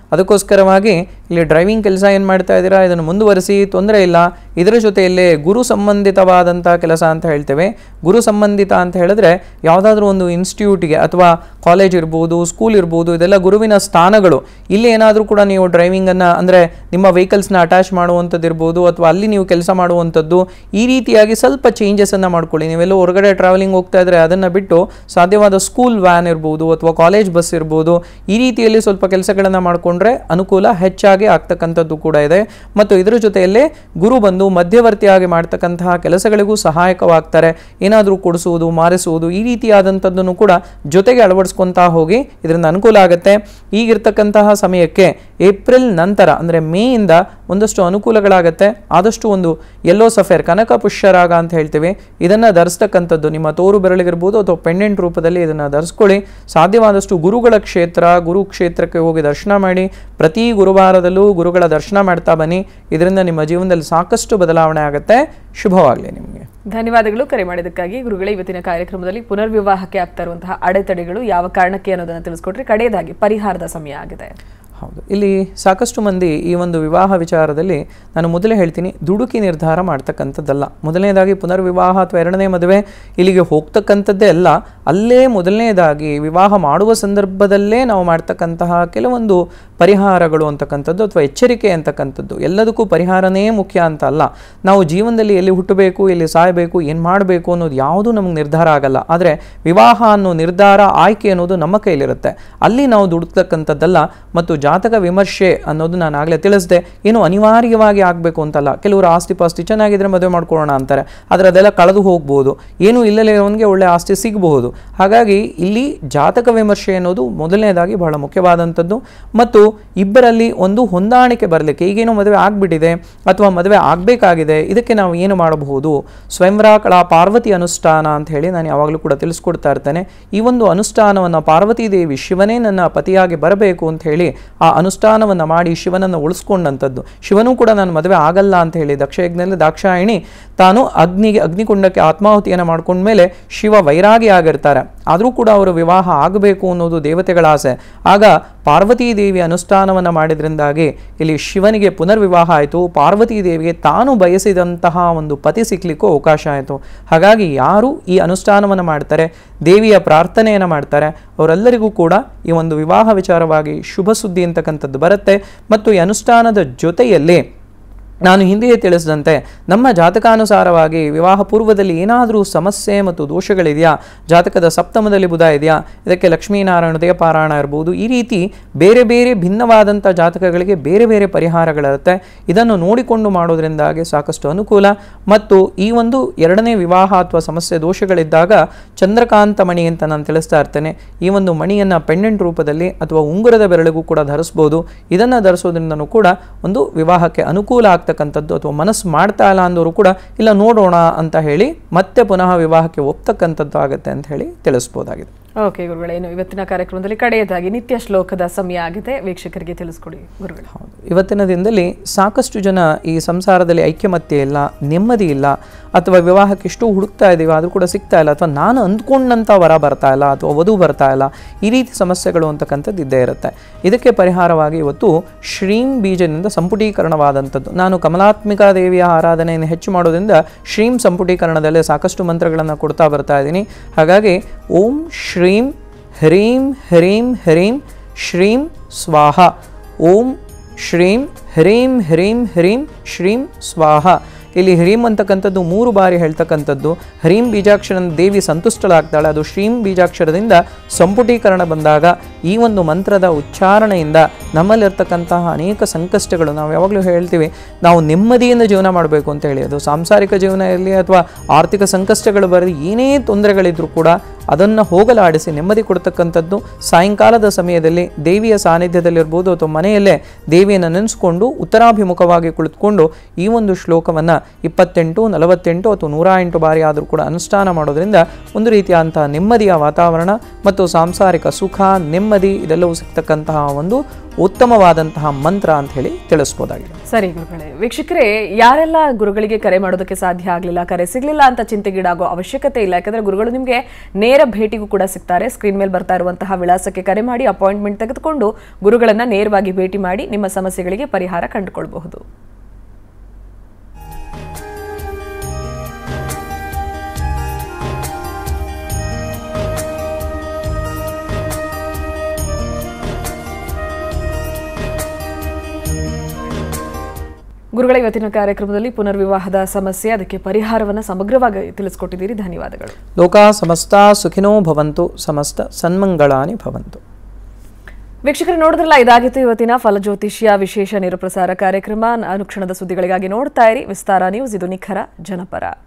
B: ಅದಕ್ಕೋಸ್ಕರವಾಗಿ ಇಲ್ಲಿ ಡ್ರೈವಿಂಗ್ ಕೆಲಸ ಏನು ಮಾಡ್ತಾ ಇದ್ದೀರಾ ಇದನ್ನು ಮುಂದುವರಿಸಿ ತೊಂದರೆ ಇಲ್ಲ ಇದರ ಜೊತೆಯಲ್ಲೇ ಗುರು ಸಂಬಂಧಿತವಾದಂಥ ಕೆಲಸ ಅಂತ ಹೇಳ್ತೇವೆ ಗುರು ಸಂಬಂಧಿತ ಅಂತ ಹೇಳಿದ್ರೆ ಯಾವುದಾದ್ರೂ ಒಂದು ಇನ್ಸ್ಟಿಟ್ಯೂಟ್ಗೆ ಅಥವಾ ಕಾಲೇಜ್ ಇರ್ಬೋದು ಸ್ಕೂಲ್ ಇರ್ಬೋದು ಇದೆಲ್ಲ ಗುರುವಿನ ಸ್ಥಾನಗಳು ಇಲ್ಲಿ ಏನಾದರೂ ಕೂಡ ನೀವು ಡ್ರೈವಿಂಗನ್ನು ಅಂದರೆ ನಿಮ್ಮ ವೆಹಿಕಲ್ಸ್ನ ಅಟ್ಯಾಚ್ ಮಾಡುವಂಥದ್ದು ಇರ್ಬೋದು ಅಥವಾ ಅಲ್ಲಿ ನೀವು ಕೆಲಸ ಮಾಡುವಂಥದ್ದು ಈ ರೀತಿಯಾಗಿ ಸ್ವಲ್ಪ ಚೇಂಜಸನ್ನು ಮಾಡ್ಕೊಳ್ಳಿ ನೀವೆಲ್ಲೋ ಹೊರಗಡೆ ಟ್ರಾವೆಲಿಂಗ್ ಹೋಗ್ತಾ ಇದ್ರೆ ಅದನ್ನು ಬಿಟ್ಟು ಸಾಧ್ಯವಾದ ಸ್ಕೂಲ್ ವ್ಯಾನ್ ಇರ್ಬೋದು ಅಥವಾ ಕಾಲೇಜ್ ಬಸ್ ಇರ್ಬೋದು ಈ ರೀತಿಯಲ್ಲಿ ಸ್ವಲ್ಪ ಕೆಲಸಗಳನ್ನು ಮಾಡಿಕೊಂಡ್ರೆ ಅನುಕೂಲ ಹೆಚ್ಚಾಗಿ ಆಗ್ತಕ್ಕಂಥದ್ದು ಕೂಡ ಇದೆ ಮತ್ತು ಇದರ ಜೊತೆಯಲ್ಲೇ ಗುರು ಬಂದು ಮಧ್ಯವರ್ತಿಯಾಗಿ ಮಾಡ್ತಕ್ಕಂತಹ ಕೆಲಸಗಳಿಗೂ ಸಹಾಯಕವಾಗ್ತಾರೆ ಏನಾದರೂ ಕೊಡಿಸುವುದು ಮಾರಿಸುವುದು ಈ ರೀತಿಯಾದಂಥದ್ದನ್ನು ಕೂಡ ಜೊತೆಗೆ ಅಳವಡಿಸ್ಕೊತಾ ಹೋಗಿ ಇದರಿಂದ ಅನುಕೂಲ ಆಗುತ್ತೆ ಈಗಿರ್ತಕ್ಕಂತಹ ಸಮಯಕ್ಕೆ ಏಪ್ರಿಲ್ ನಂತರ ಅಂದರೆ ಮೇಯಿಂದ ಒಂದಷ್ಟು ಅನುಕೂಲಗಳಾಗತ್ತೆ ಆದಷ್ಟು ಒಂದು ಎಲ್ಲೋ ಸಫೇರ್ ಕನಕ ಪುಷ್ಯರಾಗ ಅಂತ ಹೇಳ್ತೀವಿ ಇದನ್ನು ಧರಿಸ್ತಕ್ಕಂಥದ್ದು ನಿಮ್ಮ ತೋರು ಬೆರಳಿಗಿರ್ಬೋದು ಅಥವಾ ಪೆಂಡೆಂಟ್ ರೂಪದಲ್ಲಿ ಇದನ್ನು ಧರಿಸ್ಕೊಳ್ಳಿ ಸಾಧ್ಯವಾದಷ್ಟು ಗುರುಗಳ ಕ್ಷೇತ್ರ ಗುರು ಕ್ಷೇತ್ರಕ್ಕೆ ಹೋಗಿ ದರ್ಶನ ಮಾಡಿ ಪ್ರತಿ ಗುರುವಾರದಲ್ಲೂ ಗುರುಗಳ ದರ್ಶನ ಮಾಡ್ತಾ ಬನ್ನಿ ಇದರಿಂದ ನಿಮ್ಮ ಜೀವನದಲ್ಲಿ ಸಾಕಷ್ಟು ಬದಲಾವಣೆ ಆಗುತ್ತೆ ಶುಭವಾಗಲಿ ನಿಮಗೆ
A: ಧನ್ಯವಾದಗಳು ಕರೆ ಮಾಡಿದ್ದಕ್ಕಾಗಿ ಗುರುಗಳೇ ಇವತ್ತಿನ ಕಾರ್ಯಕ್ರಮದಲ್ಲಿ ಪುನರ್ವಿವಾಹಕ್ಕೆ ಆಗ್ತಾ ಇರುವಂತಹ ಅಡೆತಡೆಗಳು ಯಾವ ಕಾರಣಕ್ಕೆ ಅನ್ನೋದನ್ನು ತಿಳಿಸ್ಕೊಟ್ರೆ ಕಡೆಯದಾಗಿ ಪರಿಹಾರದ ಸಮಯ ಆಗಿದೆ
B: ಹೌದು ಇಲ್ಲಿ ಸಾಕಷ್ಟು ಮಂದಿ ಈ ಒಂದು ವಿವಾಹ ವಿಚಾರದಲ್ಲಿ ನಾನು ಮೊದಲೇ ಹೇಳ್ತೀನಿ ದುಡುಕಿ ನಿರ್ಧಾರ ಮಾಡ್ತಕ್ಕಂಥದ್ದಲ್ಲ ಮೊದಲನೇದಾಗಿ ಪುನರ್ವಿವಾಹ ಅಥವಾ ಎರಡನೇ ಮದುವೆ ಇಲ್ಲಿಗೆ ಹೋಗ್ತಕ್ಕಂಥದ್ದೇ ಅಲ್ಲ ಅಲ್ಲೇ ಮೊದಲನೇದಾಗಿ ವಿವಾಹ ಮಾಡುವ ಸಂದರ್ಭದಲ್ಲೇ ನಾವು ಮಾಡ್ತಕ್ಕಂತಹ ಕೆಲವೊಂದು ಪರಿಹಾರಗಳು ಅಂತಕ್ಕಂಥದ್ದು ಅಥವಾ ಎಚ್ಚರಿಕೆ ಅಂತಕ್ಕಂಥದ್ದು ಎಲ್ಲದಕ್ಕೂ ಪರಿಹಾರನೇ ಮುಖ್ಯ ಅಂತ ಅಲ್ಲ ನಾವು ಜೀವನದಲ್ಲಿ ಎಲ್ಲಿ ಹುಟ್ಟಬೇಕು ಎಲ್ಲಿ ಸಾಯಬೇಕು ಏನು ಮಾಡಬೇಕು ಅನ್ನೋದು ಯಾವುದೂ ನಮಗೆ ನಿರ್ಧಾರ ಆಗಲ್ಲ ಆದರೆ ವಿವಾಹ ಅನ್ನೋ ನಿರ್ಧಾರ ಆಯ್ಕೆ ಅನ್ನೋದು ನಮ್ಮ ಕೈಲಿರುತ್ತೆ ಅಲ್ಲಿ ನಾವು ದುಡುಕ್ತಕ್ಕಂಥದ್ದಲ್ಲ ಮತ್ತು ಜಾತಕ ವಿಮರ್ಶೆ ಅನ್ನೋದು ನಾನು ಆಗಲೇ ತಿಳಿಸಿದೆ ಏನು ಅನಿವಾರ್ಯವಾಗಿ ಆಗಬೇಕು ಅಂತಲ್ಲ ಕೆಲವರು ಆಸ್ತಿ ಪಾಸ್ತಿ ಚೆನ್ನಾಗಿದ್ರೆ ಮದುವೆ ಮಾಡ್ಕೊಳ್ಳೋಣ ಅಂತಾರೆ ಆದರೆ ಅದೆಲ್ಲ ಕಳೆದು ಹೋಗ್ಬೋದು ಏನು ಇಲ್ಲಲೇ ಇರೋನಿಗೆ ಒಳ್ಳೆ ಆಸ್ತಿ ಸಿಗಬಹುದು ಹಾಗಾಗಿ ಇಲ್ಲಿ ಜಾತಕ ವಿಮರ್ಶೆ ಅನ್ನೋದು ಮೊದಲನೇದಾಗಿ ಬಹಳ ಮುಖ್ಯವಾದಂಥದ್ದು ಮತ್ತು ಇಬ್ಬರಲ್ಲಿ ಒಂದು ಹೊಂದಾಣಿಕೆ ಬರಲಿಕ್ಕೆ ಈಗೇನೋ ಮದುವೆ ಆಗಿಬಿಟ್ಟಿದೆ ಅಥವಾ ಮದುವೆ ಆಗಬೇಕಾಗಿದೆ ಇದಕ್ಕೆ ನಾವು ಏನು ಮಾಡಬಹುದು ಸ್ವಯಂವರ ಕಳಾ ಪಾರ್ವತಿ ಅನುಷ್ಠಾನ ಅಂತ ಹೇಳಿ ನಾನು ಯಾವಾಗಲೂ ಕೂಡ ತಿಳಿಸ್ಕೊಡ್ತಾ ಇರ್ತೇನೆ ಈ ಒಂದು ಅನುಷ್ಠಾನವನ್ನು ಪಾರ್ವತಿ ದೇವಿ ಶಿವನೇ ನನ್ನ ಪತಿಯಾಗಿ ಬರಬೇಕು ಅಂತ ಹೇಳಿ ಆ ಅನುಷ್ಠಾನವನ್ನು ಮಾಡಿ ಶಿವನನ್ನು ಉಳಿಸ್ಕೊಂಡಂಥದ್ದು ಶಿವನೂ ಕೂಡ ನಾನು ಮದುವೆ ಆಗಲ್ಲ ಅಂತ ಹೇಳಿ ದಕ್ಷಯಜ್ಞದಲ್ಲಿ ದಾಕ್ಷಾಯಿಣಿ ತಾನು ಅಗ್ನಿಗೆ ಅಗ್ನಿಕುಂಡಕ್ಕೆ ಆತ್ಮಾಹುತಿಯನ್ನು ಮಾಡ್ಕೊಂಡ್ಮೇಲೆ ಶಿವ ವೈರಾಗಿ ಆಗಿರ್ತಾರೆ ಆದರೂ ಕೂಡ ಅವರು ವಿವಾಹ ಆಗಬೇಕು ಅನ್ನೋದು ದೇವತೆಗಳ ಆಸೆ ಆಗ ಪಾರ್ವತೀ ದೇವಿ ಅನುಷ್ಠಾನವನ್ನು ಮಾಡಿದ್ರಿಂದಾಗಿ ಇಲ್ಲಿ ಶಿವನಿಗೆ ಪುನರ್ವಿವಾಹ ಆಯಿತು ಪಾರ್ವತೀ ದೇವಿಗೆ ತಾನು ಬಯಸಿದಂತಹ ಒಂದು ಪತಿ ಸಿಕ್ಲಿಕ್ಕೂ ಅವಕಾಶ ಆಯಿತು ಹಾಗಾಗಿ ಯಾರು ಈ ಅನುಷ್ಠಾನವನ್ನು ಮಾಡ್ತಾರೆ ದೇವಿಯ ಪ್ರಾರ್ಥನೆಯನ್ನು ಮಾಡ್ತಾರೆ ಅವರೆಲ್ಲರಿಗೂ ಕೂಡ ಈ ಒಂದು ವಿವಾಹ ವಿಚಾರವಾಗಿ ಶುಭ ಸುದ್ದಿ ಅಂತಕ್ಕಂಥದ್ದು ಬರುತ್ತೆ ಮತ್ತು ಈ ಅನುಷ್ಠಾನದ ಜೊತೆಯಲ್ಲಿ ನಾನು ಹಿಂದೆಯೇ ತಿಳಿಸಿದಂತೆ ನಮ್ಮ ಜಾತಕಾನುಸಾರವಾಗಿ ವಿವಾಹ ಪೂರ್ವದಲ್ಲಿ ಏನಾದರೂ ಸಮಸ್ಯೆ ಮತ್ತು ದೋಷಗಳಿದೆಯಾ ಜಾತಕದ ಸಪ್ತಮದಲ್ಲಿ ಬುಧ ಇದೆಯಾ ಇದಕ್ಕೆ ಲಕ್ಷ್ಮೀನಾರಾಯಣ ದೇವಪಾರಾಯಣ ಇರ್ಬೋದು ಈ ರೀತಿ ಬೇರೆ ಬೇರೆ ಭಿನ್ನವಾದಂಥ ಜಾತಕಗಳಿಗೆ ಬೇರೆ ಬೇರೆ ಪರಿಹಾರಗಳಿರುತ್ತೆ ಇದನ್ನು ನೋಡಿಕೊಂಡು ಮಾಡೋದ್ರಿಂದಾಗಿ ಸಾಕಷ್ಟು ಅನುಕೂಲ ಮತ್ತು ಈ ಒಂದು ಎರಡನೇ ವಿವಾಹ ಅಥವಾ ಸಮಸ್ಯೆ ದೋಷಗಳಿದ್ದಾಗ ಚಂದ್ರಕಾಂತ ಮಣಿ ಅಂತ ನಾನು ತಿಳಿಸ್ತಾ ಇರ್ತೇನೆ ಈ ಒಂದು ಮಣಿಯನ್ನು ಪೆಂಡೆಂಟ್ ರೂಪದಲ್ಲಿ ಅಥವಾ ಉಂಗುರದ ಬೆರಳಿಗೂ ಕೂಡ ಧರಿಸ್ಬೋದು ಇದನ್ನು ಧರಿಸೋದ್ರಿಂದನೂ ಕೂಡ ಒಂದು ವಿವಾಹಕ್ಕೆ ಅನುಕೂಲ ಆಗ್ತಕ್ಕಂಥದ್ದು ಅಥವಾ ಮನಸ್ಸು ಮಾಡ್ತಾ ಇಲ್ಲ ಅಂದವರು ಕೂಡ ಇಲ್ಲ ನೋಡೋಣ ಅಂತ ಹೇಳಿ ಮತ್ತೆ ಪುನಃ ವಿವಾಹಕ್ಕೆ ಒಪ್ತಕ್ಕಂಥದ್ದು ಆಗುತ್ತೆ ಅಂತ ಹೇಳಿ ತಿಳಿಸ್ಬೋದಾಗಿದೆ
A: ಓಕೆ ಗುರುಗಳೇ ಇನ್ನು ಇವತ್ತಿನ ಕಾರ್ಯಕ್ರಮದಲ್ಲಿ ಕಡೆಯದಾಗಿ ನಿತ್ಯ ಶ್ಲೋಕದ ಸಮಯ ಆಗಿದೆ ವೀಕ್ಷಕರಿಗೆ ತಿಳಿಸ್ಕೊಡಿ ಗುರುಗಳೇ
B: ಹೌದು ಇವತ್ತಿನ ದಿನದಲ್ಲಿ ಸಾಕಷ್ಟು ಜನ ಈ ಸಂಸಾರದಲ್ಲಿ ಐಕ್ಯಮತ್ಯ ಇಲ್ಲ ನೆಮ್ಮದಿ ಇಲ್ಲ ಅಥವಾ ವಿವಾಹಕ್ಕೆ ಎಷ್ಟು ಹುಡುಕ್ತಾ ಇದ್ದೀವಿ ಆದರೂ ಕೂಡ ಸಿಗ್ತಾ ಇಲ್ಲ ಅಥವಾ ನಾನು ಅಂದ್ಕೊಂಡಂಥ ವರ ಬರ್ತಾ ಇಲ್ಲ ಅಥವಾ ವಧು ಬರ್ತಾ ಇಲ್ಲ ಈ ರೀತಿ ಸಮಸ್ಯೆಗಳು ಅಂತಕ್ಕಂಥದ್ದು ಇದ್ದೇ ಇರುತ್ತೆ ಇದಕ್ಕೆ ಪರಿಹಾರವಾಗಿ ಇವತ್ತು ಶ್ರೀಂ ಬೀಜನಿಂದ ಸಂಪುಟೀಕರಣವಾದಂಥದ್ದು ನಾನು ಕಮಲಾತ್ಮಿಕಾ ದೇವಿಯ ಆರಾಧನೆಯನ್ನು ಹೆಚ್ಚು ಮಾಡೋದ್ರಿಂದ ಶ್ರೀಂ ಸಂಪುಟೀಕರಣದಲ್ಲೇ ಸಾಕಷ್ಟು ಮಂತ್ರಗಳನ್ನು ಕೊಡ್ತಾ ಬರ್ತಾ ಇದ್ದೀನಿ ಹಾಗಾಗಿ ಓಂ ಶ್ರೀಂ ಹ್ರೀಂ ಹ್ರೀಂ ಹ್ರೀಂ ಶ್ರೀಂ ಸ್ವಾಹ ಓಂ ಶ್ರೀಂ ಹ್ರೀಂ ಹ್ರೀಂ ಹ್ರೀಂ ಶ್ರೀಂ ಸ್ವಾಹ ಇಲ್ಲಿ ಹ್ರೀಂ ಅಂತಕ್ಕಂಥದ್ದು ಮೂರು ಬಾರಿ ಹೇಳ್ತಕ್ಕಂಥದ್ದು ಹ್ರೀಂ ಬೀಜಾಕ್ಷರ ದೇವಿ ಸಂತುಷ್ಟಳಾಗ್ತಾಳೆ ಅದು ಶ್ರೀಂ ಬೀಜಾಕ್ಷರದಿಂದ ಸಂಪುಟೀಕರಣ ಬಂದಾಗ ಈ ಒಂದು ಮಂತ್ರದ ಉಚ್ಚಾರಣೆಯಿಂದ ನಮ್ಮಲ್ಲಿರ್ತಕ್ಕಂತಹ ಅನೇಕ ಸಂಕಷ್ಟಗಳು ನಾವು ಯಾವಾಗಲೂ ಹೇಳ್ತೀವಿ ನಾವು ನೆಮ್ಮದಿಯಿಂದ ಜೀವನ ಮಾಡಬೇಕು ಅಂತ ಹೇಳಿ ಅದು ಸಾಂಸಾರಿಕ ಜೀವನ ಇರಲಿ ಅಥವಾ ಆರ್ಥಿಕ ಸಂಕಷ್ಟಗಳು ಬರಲಿ ಏನೇ ತೊಂದರೆಗಳಿದ್ರೂ ಕೂಡ ಅದನ್ನು ಹೋಗಲಾಡಿಸಿ ನೆಮ್ಮದಿ ಕೊಡ್ತಕ್ಕಂಥದ್ದು ಸಾಯಂಕಾಲದ ಸಮಯದಲ್ಲಿ ದೇವಿಯ ಸಾನ್ನಿಧ್ಯದಲ್ಲಿರ್ಬೋದು ಅಥವಾ ಮನೆಯಲ್ಲೇ ದೇವಿಯನ್ನು ನೆನೆಸ್ಕೊಂಡು ಉತ್ತರಾಭಿಮುಖವಾಗಿ ಕುಳಿತುಕೊಂಡು ಈ ಒಂದು ಶ್ಲೋಕವನ್ನು ಇಪ್ಪತ್ತೆಂಟು ನಲವತ್ತೆಂಟು ಅಥವಾ ನೂರ ಎಂಟು ಬಾರಿ ಆದರೂ ಕೂಡ ಅನುಷ್ಠಾನ ಮಾಡೋದ್ರಿಂದ ಒಂದು ರೀತಿಯಾದಂತಹ ನೆಮ್ಮದಿಯ ವಾತಾವರಣ ಮತ್ತು ಸಾಂಸಾರಿಕ ಸುಖ ನೆಮ್ಮದಿ ಇದೆಲ್ಲವೂ ಸಿಗ್ತಕ್ಕಂತಹ ಒಂದು ಉತ್ತಮವಾದಂತಹ ಮಂತ್ರ ಅಂತ ಹೇಳಿ ತಿಳಿಸ್ಬೋದಾಗಿದೆ
A: ಸರಿ ಗುರುಗಳೇ ವೀಕ್ಷಕರೇ ಯಾರೆಲ್ಲ ಗುರುಗಳಿಗೆ ಕರೆ ಮಾಡೋದಕ್ಕೆ ಸಾಧ್ಯ ಆಗಲಿಲ್ಲ ಕರೆ ಸಿಗ್ಲಿಲ್ಲ ಅಂತ ಚಿಂತೆಗೀಡಾಗೋ ಅವಶ್ಯಕತೆ ಇಲ್ಲ ಯಾಕಂದ್ರೆ ಗುರುಗಳು ನಿಮಗೆ ನೇರ ಭೇಟಿಗೂ ಕೂಡ ಸಿಗ್ತಾರೆ ಸ್ಕ್ರೀನ್ ಮೇಲೆ ಬರ್ತಾ ಇರುವಂತಹ ವಿಳಾಸಕ್ಕೆ ಕರೆ ಮಾಡಿ ಅಪಾಯಿಂಟ್ಮೆಂಟ್ ತೆಗೆದುಕೊಂಡು ಗುರುಗಳನ್ನ ನೇರವಾಗಿ ಭೇಟಿ ಮಾಡಿ ನಿಮ್ಮ ಸಮಸ್ಯೆಗಳಿಗೆ ಪರಿಹಾರ ಕಂಡುಕೊಳ್ಬಹುದು ಗುರುಗಳ ಇವತ್ತಿನ ಕಾರ್ಯಕ್ರಮದಲ್ಲಿ ಪುನರ್ವಿವಾಹದ ಸಮಸ್ಯೆ ಅದಕ್ಕೆ ಪರಿಹಾರವನ್ನು ಸಮಗ್ರವಾಗಿ ತಿಳಿಸ್ಕೊಟ್ಟಿದ್ದೀರಿ ಧನ್ಯವಾದಗಳು
B: ಲೋಕ ಸಮಸ್ತ ಸುಖಿನೋ ಭವಂತು ಸಮಸ್ತ ಸನ್ಮಂಗಳಾನಿ ಭವಂತು
A: ವೀಕ್ಷಕರು ನೋಡಿದ್ರಲ್ಲ ಇದಾಗಿತ್ತು ಇವತ್ತಿನ ಫಲಜ್ಯೋತಿಷ್ಯ ವಿಶೇಷ ನೇರಪ್ರಸಾರ ಕಾರ್ಯಕ್ರಮ ಅನುಕ್ಷಣದ ಸುದ್ದಿಗಳಿಗಾಗಿ ನೋಡ್ತಾ ಇರಿ ವಿಸ್ತಾರ ನ್ಯೂಸ್ ಇದು ನಿಖರ ಜನಪರ